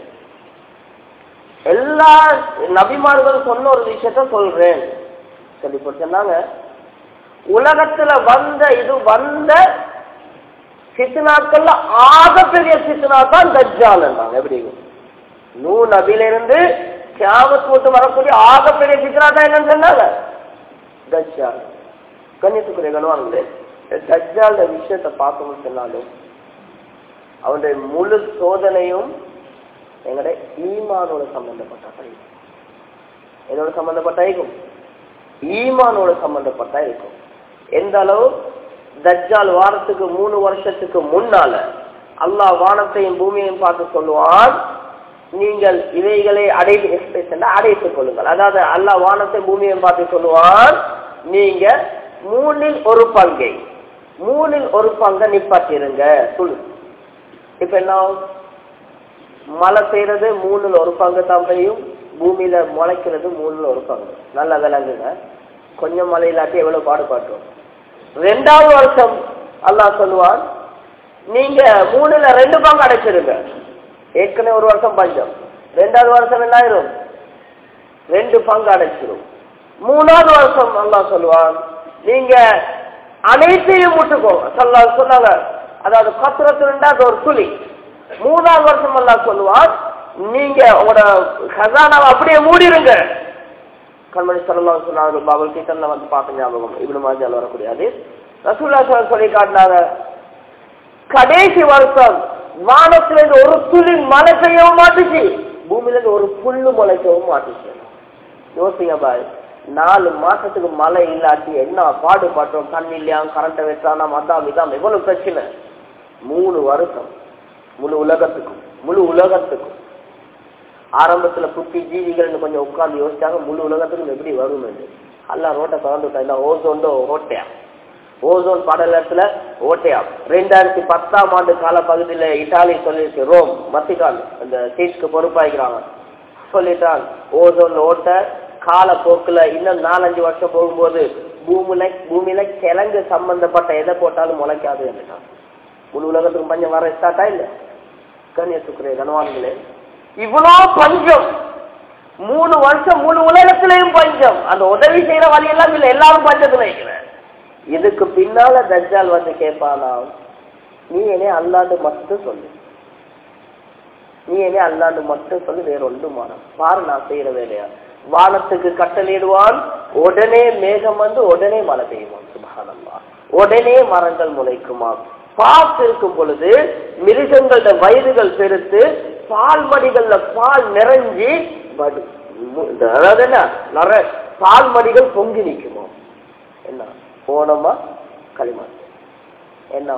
S1: எல்லா நபிமார்களும் சொன்ன ஒரு விஷயத்த சொல்றேன் சொல்லி போட்டு சொன்னாங்க உலகத்துல வந்த இது வந்த சித்தனாக்கள்ல ஆகப்பெரிய சித்தனா தான் தஜ்ஜால் எப்படி நூ நபியில இருந்து கியாமத் போட்டு வரக்கூடிய ஆகப்பெரிய சித்தனா தான் என்னன்னு சொன்னாங்க தஜ்ஜால் கண்ணியத்துக்குரிய கனவாங்களே தஜ்ஜால் விஷயத்தை பார்க்கணும்னு சொன்னாலும் அவனுடைய முழு சோதனையும் எங்களுடைய ஈமானோட சம்பந்தப்பட்ட எதோட சம்பந்தப்பட்ட இருக்கும் ஈமானோட சம்பந்தப்பட்ட இருக்கும் எந்த அளவு தஜ்ஜால் வாரத்துக்கு மூணு வருஷத்துக்கு முன்னால அல்லாஹ் வானத்தையும் பூமியையும் பார்த்து சொல்லுவான் நீங்கள் இவைகளை அடைத்து எக்ஸ்பிரஷன் அடைத்துக் கொள்ளுங்கள் அதாவது அல்லாஹ் வானத்தை பூமியையும் பார்த்து சொல்லுவான் நீங்க மூணில் ஒரு பங்கை மூணில் ஒரு பங்கை நிப்பாட்டிருங்க சொல்லு இப்ப என்ன மழை பெய்யறது மூணுல ஒரு பங்கு தான் பெய்யும் பூமியில முளைக்கிறது மூணுல ஒரு பங்கு நல்லா விளங்குங்க கொஞ்சம் மழை இல்லாட்டி எவ்வளவு பாடுபாட்டோம் ரெண்டாவது வருஷம் அல்லாஹ் சொல்லுவான் நீங்க மூணுல ரெண்டு பங்கு அடைச்சிருங்க ஏற்கனவே ஒரு வருஷம் பஞ்சம் ரெண்டாவது வருஷம் என்ன ஆயிரும் ரெண்டு பங்கு அடைச்சிரும் மூணாவது வருஷம் அல்லாஹ் சொல்லுவான் நீங்க அனைத்தையும் முட்டுக்கோ சொல்ல சொன்னாங்க அதாவது கத்துரத்து ரெண்டாவது ஒரு துளி மூணாவது வருஷம் எல்லாம் சொல்லுவான் நீங்க உங்களோட ஹசானாவை அப்படியே மூடிருங்க கண்மணி சொல்லலாம் சொன்னாங்க பாபல் கீட்டன்ல வந்து பார்த்த ஞாபகம் இப்படி மாதிரி வரக்கூடிய அது ரசூல்லா சொல்லி காட்டினாங்க கடைசி வருஷம் வானத்துல இருந்து ஒரு துளி மழை பெய்யவும் மாட்டுச்சு பூமியில இருந்து ஒரு புல்லு முளைக்கவும் மாட்டுச்சு யோசிங்க பாய் நாலு மாசத்துக்கு மழை இல்லாட்டி என்ன பாடுபட்டோம் தண்ணி இல்லையா கரண்ட்டை வெட்டானா மதாம் இதாம் எவ்வளவு பிரச்சனை மூணு வருஷம் முழு உலகத்துக்கும் முழு உலகத்துக்கும் ஆரம்பத்துல குட்டி ஜீவிகள் கொஞ்சம் உட்கார்ந்து யோசிச்சாங்க முழு உலகத்துக்கும் எப்படி வரும் எல்லாம் ரோட்டை திறந்து விட்டா இல்ல ஓசோண்டோ ஓட்டையா ஓசோன் படலத்துல ஓட்டையா ரெண்டாயிரத்தி பத்தாம் ஆண்டு கால பகுதியில இட்டாலி சொல்லிருக்கு ரோம் மத்திகால் அந்த சீட்ஸ்க்கு பொறுப்பாகிறாங்க சொல்லிட்டான் ஓசோன் ஓட்ட கால போக்குல இன்னும் நாலஞ்சு வருஷம் போகும்போது பூமியில பூமியில கிழங்கு சம்பந்தப்பட்ட எதை போட்டாலும் முளைக்காது என்றான் முழு உலகத்துக்கும் பஞ்சம் வர ஸ்டார்ட்டா இல்ல கண்ணியத்துக்குரிய கனவான்களே இவ்வளோ பஞ்சம் மூணு வருஷம் மூணு உலகத்திலையும் பஞ்சம் அந்த உதவி செய்யற வழியெல்லாம் இல்ல எல்லாரும் பஞ்சத்துல இருக்கிறேன் இதுக்கு பின்னால தஜ்ஜால் வந்து கேட்பானா நீ என்னை அல்லாண்டு மட்டும் சொல்லு நீ என்னை அல்லாண்டு மட்டும் சொல்லு வேற ஒன்றும் மாறும் பாரு நான் செய்யற வேலையா வானத்துக்கு கட்டளையிடுவான் உடனே மேகம் வந்து உடனே மழை பெய்யுமாம் சுபகானம்மா உடனே மரங்கள் முளைக்குமாம் பார்த்திருக்கும் பொழுது மிருகங்களோட வயதுகள் பெருத்து பால் மடிகள்ல பால் நிறைஞ்சி வடு- மு- இந்த அதாவது என்ன நர பால் மடிகள் பொங்கி நிக்குமா என்ன போனோமா களிமா என்ன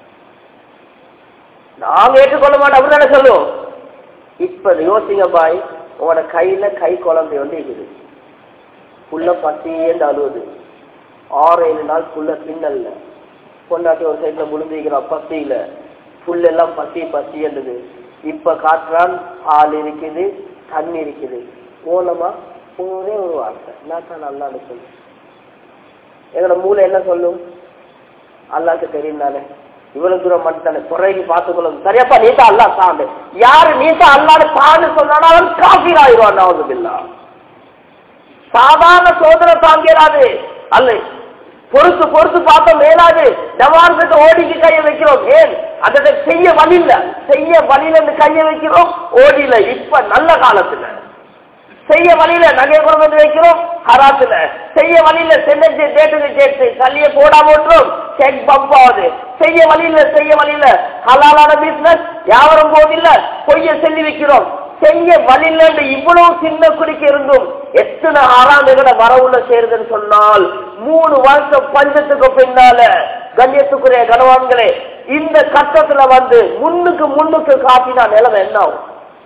S1: நாங்க ஏற்றுக்கொள்ள மாட்டோம் அப்படிதானே சொல்லுவோம் இப்ப யோசிங்க பாய் உங்களோட கையில கை குழந்தை வந்து இருக்குது புள்ள பசியேந்து அழுவுது ஆறு ஏழு நாள் புள்ள பின்னல்ல பொண்டாட்டி ஒரு சைட்ல முழுந்திருக்கிறான் பசியில புல்லெல்லாம் பசி பசி என்றது இப்ப காட்டுறான் பால் இருக்குது தண்ணி இருக்குது போனமா ஒரே ஒரு வார்த்தை நான் தான் நல்லா சொல்லு எங்களோட மூளை என்ன சொல்லும் அல்லாக்கு தெரியும் தானே இவ்வளவு தூரம் மட்டும் தானே குறைக்கு பார்த்துக்கொள்ளும் சரியாப்பா நீ தான் அல்லா தாண்டு யாரு நீ தான் அல்லான்னு தாண்டு சொன்னாலும் அவன் காஃபீர் ஆயிடுவான் நாவதுபில்லா சாதாரண சோதனை தாங்கிறாது அல்ல பொறுத்து பொறுத்து பார்த்த மேலாது ஜவான்கிட்ட ஓடிக்கு கைய வைக்கிறோம் ஏன் அதை செய்ய வழி இல்ல செய்ய வழியில இருந்து கைய வைக்கிறோம் ஓடில இப்ப நல்ல காலத்துல செய்ய வழியில நகை கொண்டு வந்து வைக்கிறோம் ஹராத்துல செய்ய வழியில சென்னச்சு டேட்டுக்கு சேர்த்து கல்லிய போடாம விட்டுரும் செக் பம்ப் ஆகுது செய்ய வழியில செய்ய வழியில ஹலாலான பிசினஸ் யாவரும் போதில்ல பொய்ய சொல்லி வைக்கிறோம் செய்ய வழியில இவ்வளவு சின்ன குடிக்கு இருந்தும் எத்தனை ஆறாண்டுகளை வரவுள்ள சேருதுன்னு சொன்னால் மூணு வருஷம் பஞ்சத்துக்கு பின்னால கண்ணியத்துக்குரிய கனவான்களே இந்த கட்டத்துல வந்து முன்னுக்கு முன்னுக்கு காட்டினா நிலைமை என்ன ஆகும்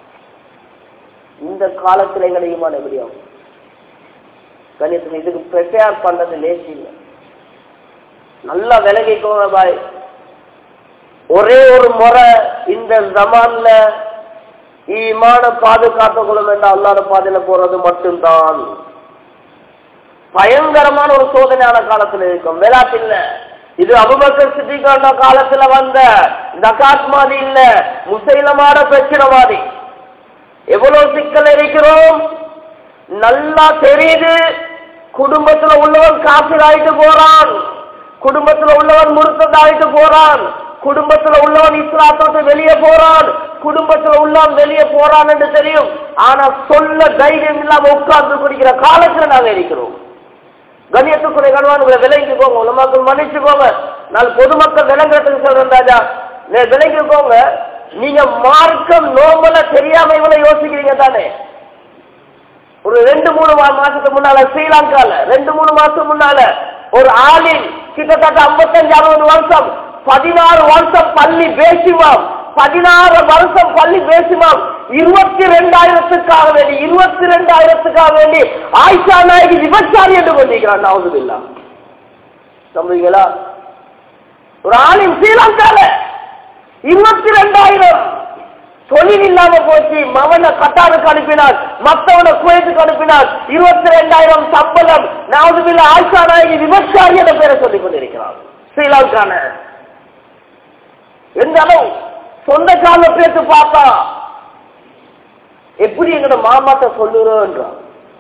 S1: இந்த காலத்துல எங்களை ஈமான் எப்படி ஆகும் கணியத்துக்கு இதுக்கு ப்ரிப்பேர் பண்றது லேசி இல்லை நல்லா விலகிக்கோங்க பாய் ஒரே ஒரு முறை இந்த ஜமான்ல ஈமான பாதுகாத்து கொள்ளும் என்ற அல்லாத பாதையில போறது மட்டும்தான் பயங்கரமான ஒரு சோதனையான காலத்துல இருக்கும் விளையாட்டு இல்ல இது அபுபக்கர் சித்திகாண்ட காலத்துல வந்த ஜகாத் மாதிரி இல்ல முசைலமான பிரச்சனை மாதிரி எவ்வளவு சிக்கல் இருக்கிறோம் நல்லா தெரியுது குடும்பத்துல உள்ளவன் காசிலாயிட்டு போறான் குடும்பத்துல உள்ளவன் முருத்ததாயிட்டு போறான் குடும்பத்துல உள்ளவன் இஸ்லாத்தத்தை வெளியே போறான் குடும்பத்துல உள்ளவன் வெளியே போறான் என்று தெரியும் ஆனா சொல்ல தைரியம் இல்லாம உட்கார்ந்து குடிக்கிற காலத்துல நாங்க இருக்கிறோம் கண்ணியத்துக்குரிய கணவான்களை விளங்கிக்கோங்க உலமாக்கள் மன்னிச்சுக்கோங்க நான் பொதுமக்கள் விளங்குறதுக்கு சொல்றேன் ராஜா நீ விளங்கிக்கோங்க நீங்க மார்க்கம் நோம்பல தெரியாம இவ்வளவு யோசிக்கிறீங்க தானே ஒரு ரெண்டு மூணு மா- மாசத்துக்கு முன்னால ஸ்ரீலங்கால ரெண்டு மூணு மாசம் முன்னால ஒரு ஆளின் கிட்டத்தட்ட ஐம்பத்தஞ்சு அறுபது வருஷம் பதினாறு வருஷம் பள்ளி பேசிமாம் பதினாறு வருஷம் பள்ளி பேசிமாம் இருபத்தி ரெண்டாயிரத்துக்காக வேண்டி இருபத்தி ரெண்டாயிரத்துக்காக வேண்டி ஆயிஷா நாயகி விபச்சாரி என்று கொண்டிருக்கிறான் நாவதுல்லா நம்புவீங்களா ஒரு ஆளின் ஸ்ரீலங்கால இருபத்தி ரெண்டாயிரம் தொழில் இல்லாம போச்சு மவனை கட்டாருக்கு அனுப்பினார் மத்தவனை குவைத்துக்கு அனுப்பினார் இருபத்தி ரெண்டாயிரம் சம்பளம் நாவதுபில்ல ஆயிஷா நாயகி விபச்சாரி என்ற பேரை சொல்லிக் கொண்டிருக்கிறார் ஸ்ரீலங்கான எந்த அளவு சொந்த கால பேத்து பார்த்தா எப்படி எங்கட மாமாட்ட சொல்லுறோன்றான்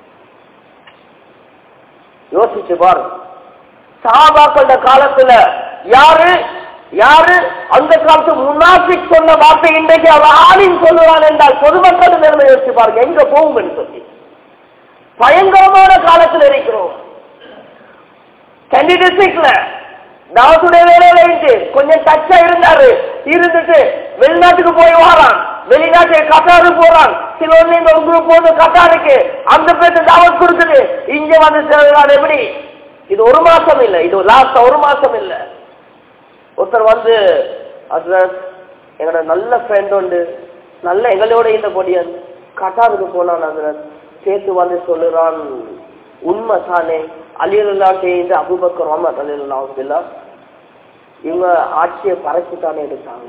S1: யோசிச்சு பாரு சாபாக்கள காலத்துல யாரு யாரு அந்த காலத்து முன்னாபிக் சொன்ன வார்த்தை இன்றைக்கு அவர் ஆளின் சொல்லுவான் என்றால் பொதுமக்கள் நிலைமை யோசிச்சு பாருங்க எங்க போகும் என்று சொல்லி பயங்கரமான காலத்தில் இருக்கிறோம் கண்டி டிஸ்ட்ரிக்ட்ல தாவத்துடைய வேலையில இருந்து கொஞ்சம் டச்சா இருந்தாரு இருந்துட்டு வெளிநாட்டுக்கு போய் வாரான் வெளிநாட்டு கட்டாரு போறான் சிலோன்ல இந்த ஒரு குரூப் போது கட்டாருக்கு அந்த பேருக்கு தாவத் கொடுக்குது இங்க வந்து சேர்றான் எப்படி இது ஒரு மாசம் இல்ல இது லாஸ்ட் ஒரு மாசம் இல்ல ஒருத்தர் வந்து அதுல எங்களோட நல்ல ஃப்ரெண்ட் உண்டு நல்ல எங்களோட இந்த பொடியன் கட்டாருக்கு போனான் அதுல சேர்த்து வந்து சொல்லுறான் உண்மை தானே அலியல்லாட்டே இந்த அபுபக்கர் ரஹமத் அலியல்லா இவங்க ஆட்சியை பறைச்சுத்தானே எடுத்தாங்க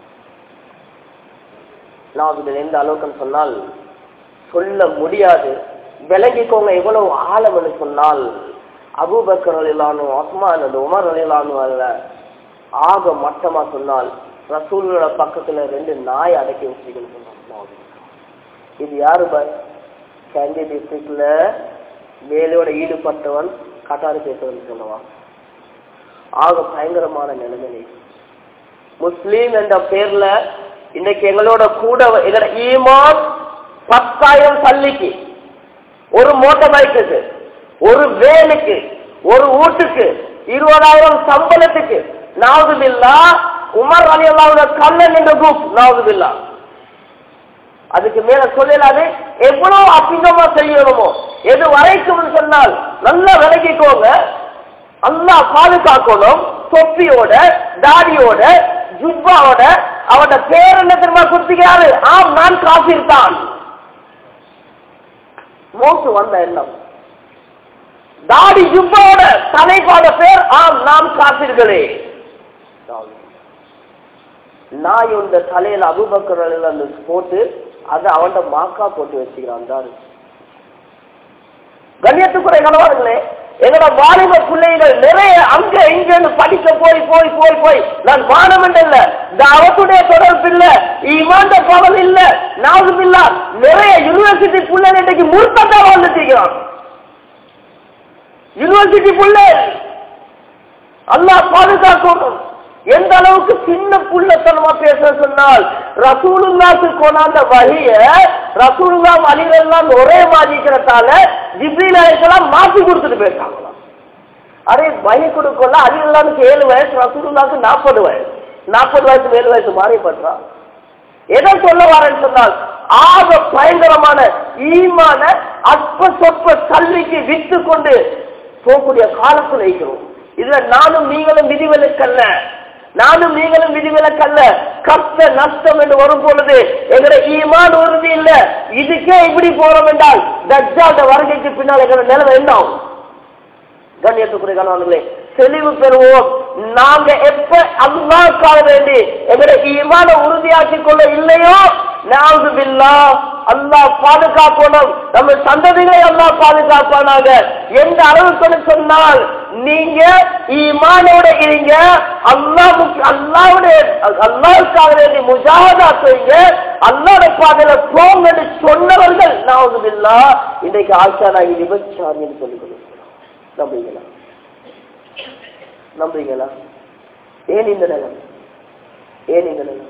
S1: நான் அதுல எந்த அளவுக்குன்னு சொன்னால் சொல்ல முடியாது விளங்கிக்கோங்க எவ்வளவு ஆழம்னு சொன்னால் அபூபக்கர் அலிலானு அஸ்மான் அந்த உமர் அலிலானு அல்ல ஆக மட்டமா சொன்னால் ரசூலோட பக்கத்துல ரெண்டு நாய் அடக்கி வச்சுக்கன்னு சொன்னாங்க இது யாரு பாய் கேண்டி டிஸ்ட்ரிக்ட்ல வேலையோட ஈடுபட்டவன் கட்டாறு பேசுவன் சொல்லுவான் ஆக பயங்கரமான நிலைமை முஸ்லீம் என்ற பேர்ல இன்னைக்கு எங்களோட கூட எங்களோட ஈமான் பத்தாயிரம் சல்லிக்கு ஒரு மோட்டார் பைக்குக்கு ஒரு வேனுக்கு ஒரு வீட்டுக்கு இருபதாயிரம் சம்பளத்துக்கு நாவுதில்லா உமர் அலி அல்லாவோட கண்ணன் என்ற குரூப் நாவுதில்லா அதுக்கு மேல சொல்லலாது எவ்வளவு அசிங்கமா செய்யணுமோ எது வரைக்கும் சொன்னால் நல்லா விலகிக்கோங்க நல்லா பாதுகாக்கணும் தொப்பியோட தாடியோட ஜுப்பாவோட அவட பேர் என்ன தெரியுமா கொடுத்துக்கிறாரு ஆம் நான் காசிர் தான் மோசு வந்த எண்ணம் தாடி ஜுப்பாவோட தலைப்பாட பேர் ஆம் நாம் காசிர்களே நாய் இந்த தலையில அபுபக்கர் அந்த போட்டு அதை அவன்ட மாக்கா போட்டு வச்சுக்கிறான் தாரு கண்ணியத்துக்குறை கணவார்களே எங்களோட வாலிப பிள்ளைகள் நிறைய அங்க இங்க படிக்க போய் போய் போய் போய் நான் மாணவன் இல்ல அவத்துடைய தொடர்பு இல்ல இமாண்ட பவல் இல்ல நாகும் இல்ல நிறைய யூனிவர்சிட்டி பிள்ளைங்க இன்னைக்கு முற்பட்டா வந்துட்டீங்கிறான் யூனிவர்சிட்டி பிள்ளை அல்லா பாதுகாக்கணும் எந்த அளவுக்கு சின்ன புள்ளத்தனமா பேச சொன்னால் ரசூலுல்லாக்கு கொண்டாந்த வழிய ரசூலுல்லா அலிகள்லாம் ஒரே மாதிரிக்கிறதால ஜிப்ரீல் அலைக்கெல்லாம் மாத்தி கொடுத்துட்டு போயிருக்காங்களாம் அதே வழி கொடுக்கல அலிகள்லாமுக்கு ஏழு வயசு ரசூலுல்லாக்கு நாற்பது வயசு நாற்பது வயசு ஏழு வயசு மாறி பண்றான் எதை சொல்ல வரேன்னு சொன்னால் ஆக பயங்கரமான ஈமான அற்ப சொற்ப கல்விக்கு விட்டு கொண்டு போகக்கூடிய காலத்தில் இருக்கிறோம் இதுல நானும் நீங்களும் விதிவிலக்கல்ல நானும் நீங்களும் விதிவிலக்கல்ல கஷ்ட நஷ்டம் என்று வரும் பொழுது எங்களை ஈமான் உறுதி இல்ல இதுக்கே இப்படி போறோம் என்றால் தஜ்ஜாத வருகைக்கு பின்னால் எங்களை நிலைமை என்ன ஆகும் கண்ணியத்துக்குரிய கணவன்களே தெளிவு பெறுவோம் நாங்க எப்ப அல்லாக்காக வேண்டி எங்களை ஈமான உறுதியாக்கி கொள்ள இல்லையோ நாவது பில்லா அல்லாஹ் பாதுகாக்கணும் நம்ம சந்ததிகளை அல்லாஹ் பாதுகாப்பானாங்க எந்த அளவுக்கு சொன்னால் நீங்க ஈமானோட இருங்க அல்லாஹ் அல்லாவுடைய அல்லாவுக்காக வேண்டி முஜாகதா செய்யுங்க அல்லாட பாதையில போங்கன்னு சொன்னவர்கள் நாவது பில்லா இன்றைக்கு ஆஷா நாயகி விபச்சாரின்னு சொல்லிக் கொடுக்கிறோம் நம்புறீங்களா நம்புறீங்களா ஏன் இந்த நிலைமை ஏன் இந்த நிலைமை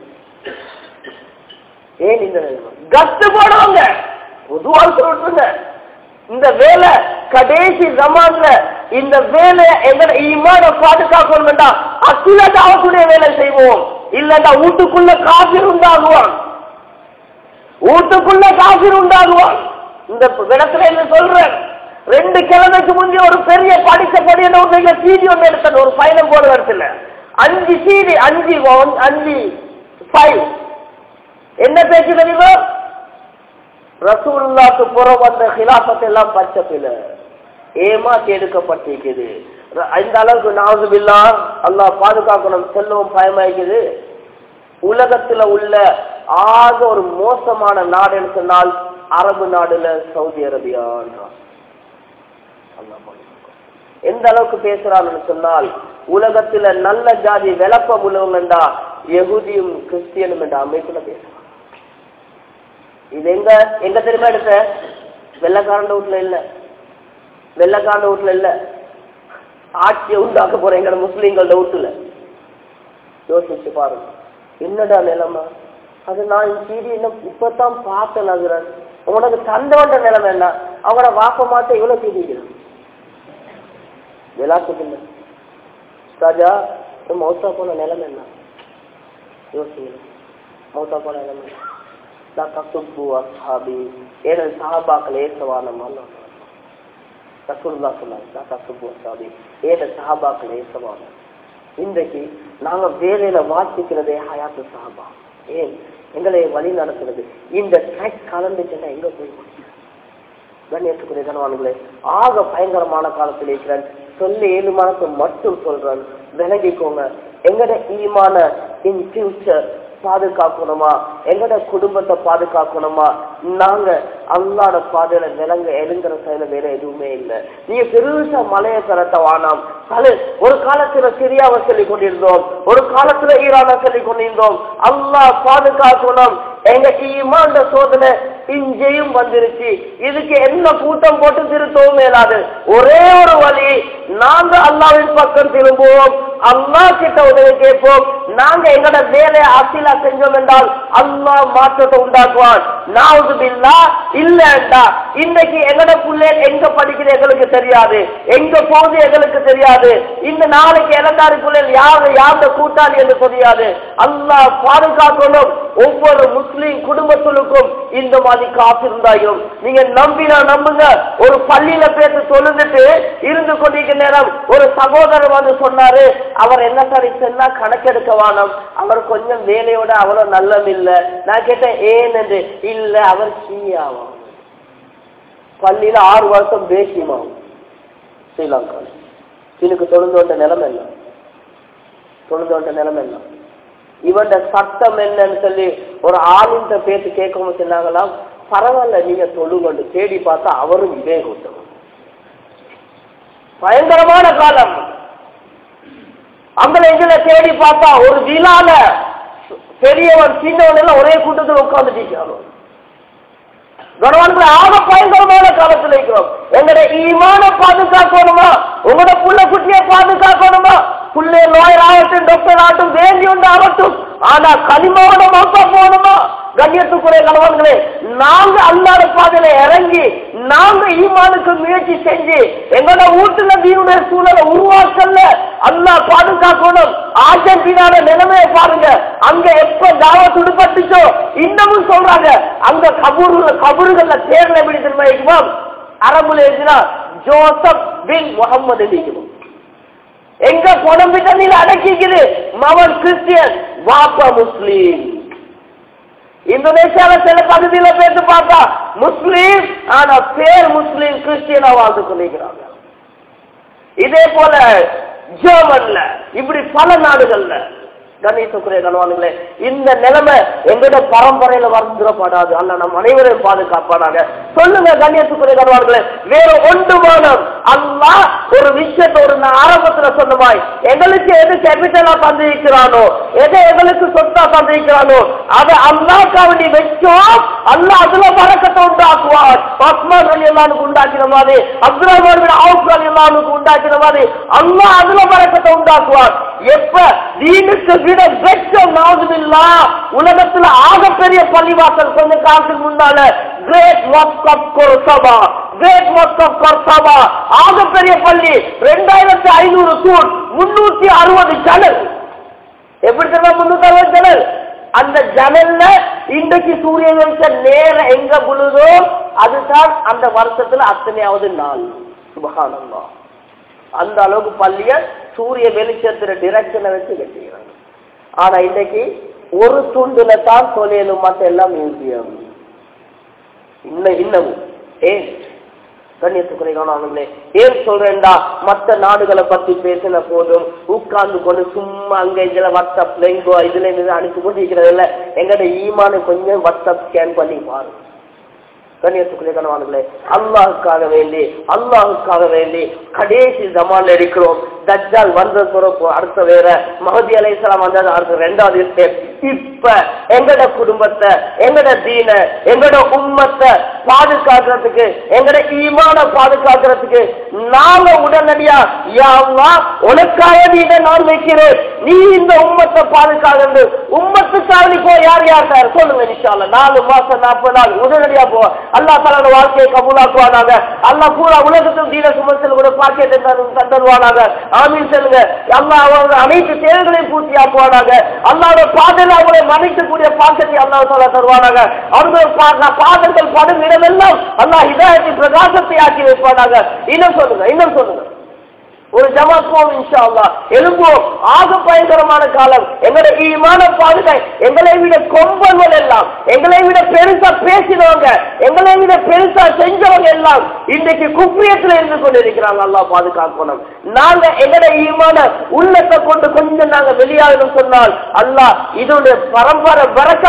S1: ஏன் இந்த நிலைமை கத்து போடுவாங்க பொதுவாக சொல்லிட்டுருங்க இந்த வேலை கடைசி ஜமான்ல இந்த வேலை எங்க ஈமான பாதுகாக்கணும் வேண்டாம் அசுல தாவத்துடைய வேலை செய்வோம் இல்லண்டா வீட்டுக்குள்ள காபிர் உண்டாகுவான் வீட்டுக்குள்ள காபிர் உண்டாகுவான் இந்த விடத்துல என்ன சொல்றேன் ரெண்டு கிழமைக்கு முந்தைய ஒரு பெரிய படிக்க படியான ஒரு சீடி ஒன்று எடுத்தேன் ஒரு பயணம் போன இடத்துல அஞ்சு சீடி அஞ்சு அஞ்சு ஃபைவ் என்ன பேச்சு தெரியுமா ரசூல்லாக்கு புறம் வந்த ஹிலாபத்தை எல்லாம் பச்சை பில ஏமாத்தி எடுக்கப்பட்டிருக்குது இந்த அளவுக்கு நாசுபில்லா அல்லா பாதுகாக்கணும் செல்லவும் பயமாயிருக்குது உலகத்துல உள்ள ஆக ஒரு மோசமான நாடுன்னு சொன்னால் அரபு நாடுல சவுதி அரேபியான்றான் எந்த அளவுக்கு பேசுறான்னு சொன்னால் உலகத்துல நல்ல ஜாதி விளப்பம் உள்ளவங்கண்டா எகுதியும் கிறிஸ்டியனும் என்ற அமைப்புல பேசுறான் இது எங்க எங்க தெரியுமா எடுத்த வெள்ளக்காரண்ட வீட்டுல இல்ல வெள்ளக்காரண்ட வீட்டுல இல்ல ஆட்சியை உண்டாக்க போற எங்க முஸ்லீம்களோட வீட்டுல யோசிச்சு பாருங்க என்னடா நிலைமை அது நான் சீடி என்ன இப்பதான் பார்த்த நகுறேன் உனக்கு தந்தவன்ற நிலைமை என்ன அவங்களோட வாப்ப மாத்த இவ்வளவு சீடிக்கிறான் விளாட்டுக்கு ராஜா மௌத்தா போன நிலைமை என்ன யோசிங்க மௌத்தா போன நிலைமை நான் தசுப்பு அசாபி ஏழு சஹாபாக்கள் ஏசவானமான ரசூல்லா சொன்னாங்க நான் தசுப்பு அசாபி ஏழு சஹாபாக்கள் ஏசவான இன்றைக்கு நாங்க வேலையில வாசிக்கிறதே ஹயாத்து சஹாபா ஏன் எங்களை வழி நடத்துறது இந்த ட்ராக் கலந்துச்சுன்னா எங்க போய் கண்ணியத்துக்குரிய கனவானுங்களே ஆக பயங்கரமான காலத்தில் இருக்கிறேன் சொல்லி ஏழுமானத்தை மட்டும் சொல்றேன் விலகிக்கோங்க எங்கட ஈமான இன் ஃபியூச்சர் பாதுகாக்கணுமா எங்கட குடும்பத்தை பாதுகாக்கணுமா நாங்க அல்லாட பாதையில விலங்க எழுங்கிற செயல வேற எதுவுமே இல்லை நீங்க பெருசா மலையை திரட்ட வானாம் அது ஒரு காலத்துல சிரியாவை சொல்லி கொண்டிருந்தோம் ஒரு காலத்துல ஈரான சொல்லி கொண்டிருந்தோம் அல்லாஹ் பாதுகாக்கணும் எங்க ஈமாண்ட சோதனை இங்கேயும் வந்துருச்சு இதுக்கு என்ன கூட்டம் போட்டு திருத்தவும் மேலாது ஒரே ஒரு வழி நாங்க அல்லாவின் பக்கம் திரும்புவோம் அல்லா கிட்ட உதவி கேட்போம் நாங்க எங்கட வேலையை அசிலா செஞ்சோம் என்றால் அல்லா மாற்றத்தை உண்டாக்குவான் நாவது பில்லா இல்லண்டா இன்னைக்கு எங்கட பிள்ளைகள் எங்க படிக்கிற எங்களுக்கு தெரியாது எங்க போகுது எங்களுக்கு தெரியாது இந்த நாளைக்கு இளந்தாரி பிள்ளைகள் யாரு யாருடைய கூட்டாளி என்று தெரியாது அல்லாஹ் பாதுகாக்கணும் ஒவ்வொரு முஸ்லீம் குடும்பத்திற்கும் இந்த மாதிரி காசு இருந்தாயும் நீங்க நம்பினா நம்புங்க ஒரு பள்ளியில பேச தொழுந்துட்டு இருந்து கொண்டிருக்க நேரம் ஒரு சகோதரர் வந்து சொன்னாரு அவர் என்ன சரி சொன்னா கணக்கெடுக்க வானம் அவர் கொஞ்சம் வேலையோட அவ்வளவு நல்லம் இல்ல நான் கேட்டேன் ஏன் என்று இல்ல அவர் கீயாவும் பள்ளியில ஆறு வருஷம் பேசியமாவும் ஸ்ரீலங்கா இதுக்கு தொழுந்தோட்ட நிலைமை என்ன தொழுந்தோட்ட நிலைமை என்ன இவன் சட்டம் என்னன்னு சொல்லி ஒரு ஆளுன்ற பேச்சு கேட்கவும் சொன்னாங்களாம் பரவாயில்ல நீங்க தொழுகொண்டு தேடி பார்த்தா அவரும் இதே கூட்டம் பயங்கரமான காலம் அங்கே எங்களை தேடி பார்த்தா ஒரு விழால பெரியவன் சின்னவன் எல்லாம் ஒரே கூட்டத்தில் உட்கார்ந்துட்டு கணவன்களை ஆக பயங்கரமான காலத்தில் இருக்கிறோம் எங்கட ஈமான பாதுகாக்கணுமா உங்களோட புள்ள குட்டிய பாதுகாக்கணுமா புள்ளே லோயர் ஆகட்டும் டாக்டர் ஆகட்டும் வேண்டி ஒன்று ஆகட்டும் ஆனா களிமாவோட மௌத்தா போகணுமா கண்ணியத்துக்குரிய கணவன்களே நாங்க அல்லாத பாதையில இறங்கி நாங்க ஈமானுக்கு முயற்சி செஞ்சு எங்களோட வீட்டுல தீனுடைய சூழலை உருவாக்கல அல்லா பாதுகாக்கணும் ஆர்ஜென்டினால நிலைமையை பாருங்க அங்க எப்ப தாவ துடுப்பட்டுச்சோ இன்னமும் சொல்றாங்க அங்க கபூர்ல கபூர்கள்ல தேர்ல எப்படி திரும்ப இருக்குமாம் அரபுல எழுதினா ஜோசப் பின் முகமது எழுதிக்கணும் எங்க குழம்பு தண்ணியில் அடக்கிக்குது மவன் கிறிஸ்டியன் வாப்பா முஸ்லீம் இந்தோனேஷியால சில பகுதியில பேச பார்த்தா முஸ்லீம் ஆனா பேர் முஸ்லீம் கிறிஸ்டியனா வாழ்ந்து கொண்டிருக்கிறாங்க இதே போல ஜெர்மன்ல இப்படி பல நாடுகள்ல கணேசக்குரிய கணவானுங்களே இந்த நிலைமை எங்கட பரம்பரையில வந்துடப்படாது அல்ல நம் அனைவரையும் பாதுகாப்பானாங்க சொல்லுங்க கண்ணியத்துக்குரிய கணவான்களே வேற ஒன்று மானம் அல்லா ஒரு விஷயத்தை ஒரு நான் ஆரம்பத்துல சொன்னமாய் எங்களுக்கு எது கேபிட்டலா தந்திருக்கிறானோ எதை எங்களுக்கு சொத்தா தந்திருக்கிறானோ அதை அல்லாக்காவண்டி வச்சோம் அல்லா அதுல பழக்கத்தை உண்டாக்குவார் பத்மான் அலி அல்லானுக்கு உண்டாக்கின மாதிரி அப்துல் ரஹ்மான் அவுப் அலி அல்லானுக்கு உண்டாக்கின மாதிரி அல்லா அதுல பழக்கத்தை உண்டாக்குவார் எப்ப தீனுக்கு விட வெச்சம் நாவுதில்லா உலகத்துல ஆகப்பெரிய பள்ளிவாசல் கொஞ்ச காலத்துக்கு முன்னால great mosque of Cordoba great mosque of Cordoba ஆகப்பெரிய பள்ளி ரெண்டாயிரத்தி ஐநூறு தூண் முன்னூத்தி அறுபது ஜனல் எப்படி தெரியுமா முன்னூத்தி அறுபது ஜனல் அந்த ஜனல்ல இன்றைக்கு சூரிய வெளிச்சம் நேர எங்க விழுதோ அதுதான் அந்த வருஷத்துல அத்தனையாவது நாள் சுபகானந்தா அந்த அளவுக்கு பள்ளிய சூரிய வெளிச்சத்துல டிரெக்ஷனை வச்சு கட்டிக்கிறாங்க ஆனா இன்னைக்கு ஒரு துண்டுல தான் தொழிலும் மற்ற எல்லாம் மியூசியம் இன்னும் இன்னமும் ஏன் கண்ணியத்துக்குறையானவர்களே ஏன் சொல்றேன்டா மத்த நாடுகளை பத்தி பேசின போதும் உட்கார்ந்து கொண்டு சும்மா அங்க இதுல வாட்ஸ்அப் லெங்கோ இதுல இருந்து அனுப்பி கொண்டிருக்கிறது இல்ல எங்கட ஈமானு கொஞ்சம் வாட்ஸ்அப் ஸ்கேன் பண்ணி பாருங்க கண்ணியத்துக்குரிய கணவான்களே அல்லாஹுக்காக வேண்டி அல்லாஹுக்காக வேண்டி கடைசி ஜமான்ல இருக்கிறோம் தஜ்ஜால் வந்த துறப்பு அடுத்த வேற மகதி அலைசலாம் வந்தது அடுத்த ரெண்டாவது ஸ்டெப் இப்ப எங்கட குடும்பத்தை எங்கட தீன எங்கட உம்மத்தை பாதுகாக்கிறதுக்கு எங்கட ஈமான பாதுகாக்கிறதுக்கு நாங்க உடனடியா யாவா உனக்காக நீங்க நான் வைக்கிறேன் நீ இந்த உம்மத்தை பாதுகாக்கிறது உம்மத்துக்காக நீ போ யார் யார் சார் சொல்லுங்க நிஷால நாலு மாசம் நாற்பது நாள் உடனடியா போ அல்லா தலோட வாழ்க்கையை கபூலாக்குவானாங்க அல்லா பூரா உலகத்தில் தீன சுமத்தில் கூட பாக்கியத்தை தந்துருவானாங்க ஆமீன் சொல்லுங்க அல்லா அவங்க அனைத்து தேவைகளையும் பூர்த்தி ஆக்குவானாங்க அல்லாவோட பாதையில அவங்களை மன்னிக்கக்கூடிய பாக்கத்தை அல்லா சொல்ல தருவானாங்க அவங்க பாதங்கள் படும் இடமெல்லாம் அல்லா இதாயத்தின் பிரகாசத்தை ஆக்கி வைப்பானாங்க இன்னும் சொல்லுங்க இன்னும் சொல்லுங்க ஒரு ஜமாத் போவோம் இன்ஷா அல்லா எழும்புவோம் ஆக பயங்கரமான காலம் எங்களை ஈமான பாதுகை எங்களை விட கொம்பன்கள் எல்லாம் எங்களை விட பெருசா பேசினவங்க எங்களை விட பெருசா செஞ்சவங்க எல்லாம் இன்றைக்கு குப்பியத்துல இருந்து கொண்டு இருக்கிறாங்க அல்லா பாதுகாக்கணும் நாங்க எங்கட ஈமான உள்ளத்தை கொண்டு கொஞ்சம் நாங்க வெளியாகணும் சொன்னால் அல்லாஹ் இதோட பரம்பரை வரக்கத்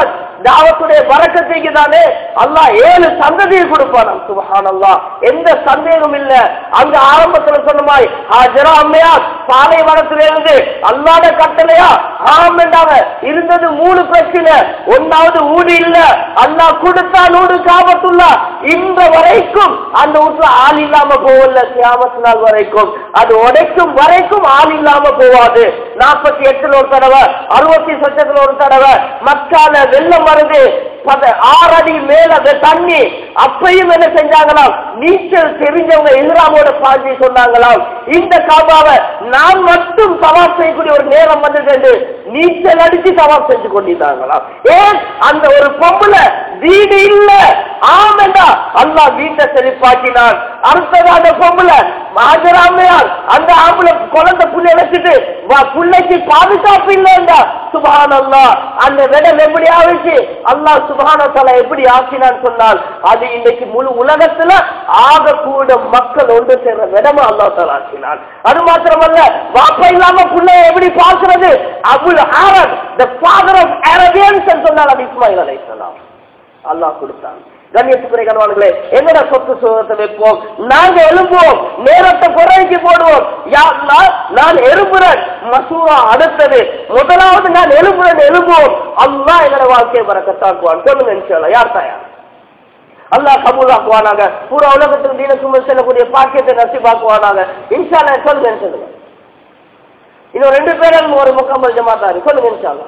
S1: தாவத்துடைய வரக்கத்தைக்கு தானே அல்லாஹ் ஏழு சந்ததியை கொடுப்பானாம் சுபஹான் அல்லாஹ் எந்த சந்தேகம் இல்ல அங்க ஆரம்பத்துல சொன்னமாய் ஹாஜரா அம்மையார் பாலைவனத்திலிருந்து அல்லாத கட்டளையா ஆம் என்றாங்க இருந்தது மூணு பிரச்சனை ஒன்னாவது ஊடு இல்ல அல்லாஹ் கொடுத்தான் ஊடு காபத்துள்ளா இந்த வரைக்கும் அந்த வீட்டுல ஆள் இல்லாம போகல கியாமத்து நாள் வரைக்கும் அது உடைக்கும் வரைக்கும் ஆள் இல்லாம போவாது நாற்பத்தி எட்டுல ஒரு தடவை அறுபத்தி சொச்சத்துல ஒரு தடவை மக்கால வெள்ளம் வருது பத- ஆறு அடி மேல அந்த தண்ணி அப்பையும் என்ன செஞ்சாங்களாம் நீச்சல் தெரிஞ்சவங்க இஸ்லாமோட பாஞ்சி சொன்னாங்களாம் இந்த காபாவை நான் மட்டும் சவால் செய்யக்கூடிய ஒரு நேரம் வந்தது நீச்சல் அடிச்சு சவால் செஞ்சு கொண்டிருந்தாங்களாம் ஏன் அந்த ஒரு பொம்புல வீடு இல்ல ஆமெண்டா அல்லாஹ் வீட்டை செழிப்பாக்கினான் அடுத்தது அந்த பொம்புல மாஜராமையார் அந்த ஆம்பளை குழந்தை புள்ளை வச்சுட்டு வா- புள்ளைக்கு பாதுகாப்பு இல்லைண்டா சுபான் அல்லாஹ் அந்த விடம் எப்படி ஆவிச்சு அல்லாஹ் சுபான தலா எப்படி ஆக்கினான்னு சொன்னால் அது இன்னைக்கு முழு உலகத்துல ஆக கூட மக்கள் ஒன்று சேர்ற விடமா அல்லாஹ் தலா ஆக்கினான் அது மாத்திரமல்ல வாப்பா இல்லாம புள்ளைய எப்படி பார்க்கிறது Abul Arab the father of Arabians சொன்னால் அது இஸ்மாயில் அலைஹிஸ்ஸலாம் அல்லாஹ் கொடுத்தான் கண்ணியத்துக்குரிய கணவான்களே எங்கட சொத்து சுகத்தை வைப்போம் நாங்க எழுப்புவோம் நேரத்தை குறைக்கு போடுவோம் யா அல்லாஹ், நான் எழுப்புறேன் மசூரா அடுத்தது முதலாவது நான் எழுப்புறேன் எழுப்புவோம் அல்லாஹ் எங்கட வாழ்க்கையை வரக்கத்தாக்குவான் சொல்லுங்க இன்ஷால்லா யார் தாயா அல்லாஹ் கபூலாக்குவானாங்க பூரா உலகத்துக்கு தீன சுமல் செல்லக்கூடிய பாக்கியத்தை நசிபாக்குவானாங்க இன்ஷால்லா சொல்லுங்க சொல்லுங்க இன்னும் ரெண்டு பேரும் ஒரு முக்கம்பல் ஜமாத்தாரு சொல்லுங்க இன்ஷால்லா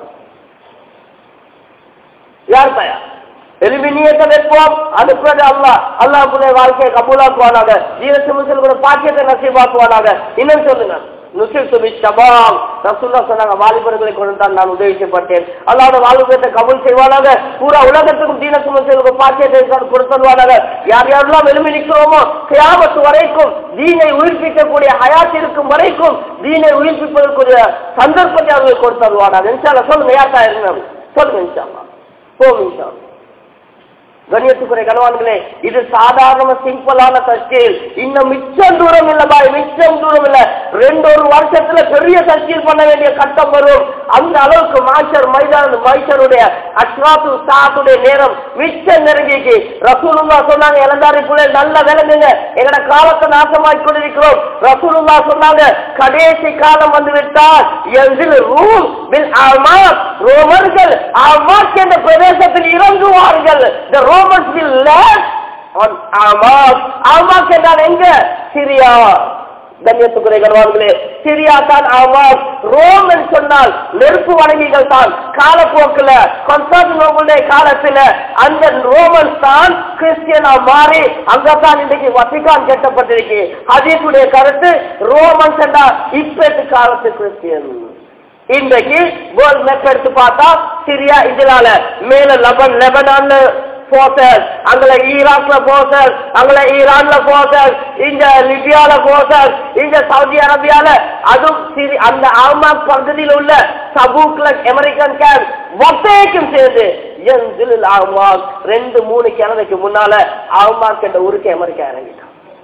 S1: யார் தயார் எலும்பி நீயத்தை வைப்போம் அதுக்கு அல்லாஹ் அல்லாஹ் புள்ள வாழ்க்கையை கபூலாக்குவானாக ஜீவத்து முசல் கூட பாக்கியத்தை நசீபாக்குவானாக இன்னும் சொல்லுங்க நுசில் சுபி ஷபாம் ரசூல்லா சொன்னாங்க வாலிபர்களை கொண்டு தான் நான் உதவி செய்யப்பட்டேன் அல்லாவோட வாழ்வுகளை கபூல் செய்வானாக பூரா உலகத்துக்கும் தீனத்து முசலுக்கு பாக்கியத்தை கொடுத்துருவானாக யார் யாரெல்லாம் எழுமி நிற்கிறோமோ கியாமத்து வரைக்கும் தீனை உயிர்ப்பிக்கக்கூடிய ஹயாத் இருக்கும் வரைக்கும் தீனை உயிர்ப்பிப்பதற்குரிய சந்தர்ப்பத்தை அவர்கள் கொடுத்துருவானாக இன்ஷால்லா சொல்லுங்க யார்த்தா இருங்க சொல்லுங்க இன்ஷால்லா போகும் இன்ஷால்லா கண்ணியத்துக்குறை கணவான்களே இது சாதாரண சிம்பிளான தஸ்கீல் இன்னும் மிச்சம் தூரம் இல்ல பாய் மிச்சம் தூரம் இல்ல ரெண்டு ஒரு வருஷத்துல பெரிய தஸ்கீல் பண்ண வேண்டிய கட்டம் வரும் அந்த அளவுக்கு மாஷர் மைதான மைஷருடைய அஸ்வாத்து சாத்துடைய நேரம் மிச்சம் நெருங்கிக்கு ரசூலுல்லா சொன்னாங்க இளந்தாரி பிள்ளை நல்ல விளங்குங்க எங்கட காலத்தை நாசமாக்கி கொண்டிருக்கிறோம் ரசூலுல்லா சொன்னாங்க கடைசி காலம் வந்து விட்டால் எதில் ரூம் வில் ஆமாத் ரோமர்கள் ஆமாத் என்ற பிரதேசத்தில் இறங்குவார்கள் the Romans will land on ஆமாத் ஆமாத் என்றால் எங்க சிரியா கண்ணியத்துக்குறை கணவான்களே சிரியா தான் ஆமாத் ரோம் என்று சொன்னால் நெருப்பு வணங்கிகள் தான் காலப்போக்கில் கொன்ஸ்டான்டினோபிளுடைய காலத்துல அந்த ரோமன்ஸ் தான் கிறிஸ்டியனா மாறி அங்கதான் இன்றைக்கு வத்திகான் கட்டப்பட்டிருக்கு அதேக்குடைய கருத்து ரோமன்ஸ் என்றால் இப்பத்து காலத்து கிறிஸ்டியன் இன்றைக்கு வேர்ல்ட் மேப் எடுத்து பார்த்தா சிரியா இதனால மேல லெபன் லெபனான்ல போர்சஸ் அங்கல ஈராக்ல போர்சஸ் அங்கல ஈரான்ல போர்சஸ் இங்க லிபியால போர்சஸ் இங்க சவுதி அரேபியால அதுவும் சிரி- அந்த ஆமாக் பகுதியில் உள்ள சபூக்ல அமெரிக்கன் கேம்ப் வத்தைக்கும் சேர்ந்து என் ஆமாக் ரெண்டு மூணு கிழமைக்கு முன்னால ஆமாக் என்ற ஊருக்கு அமெரிக்கா இறங்கிட்டான்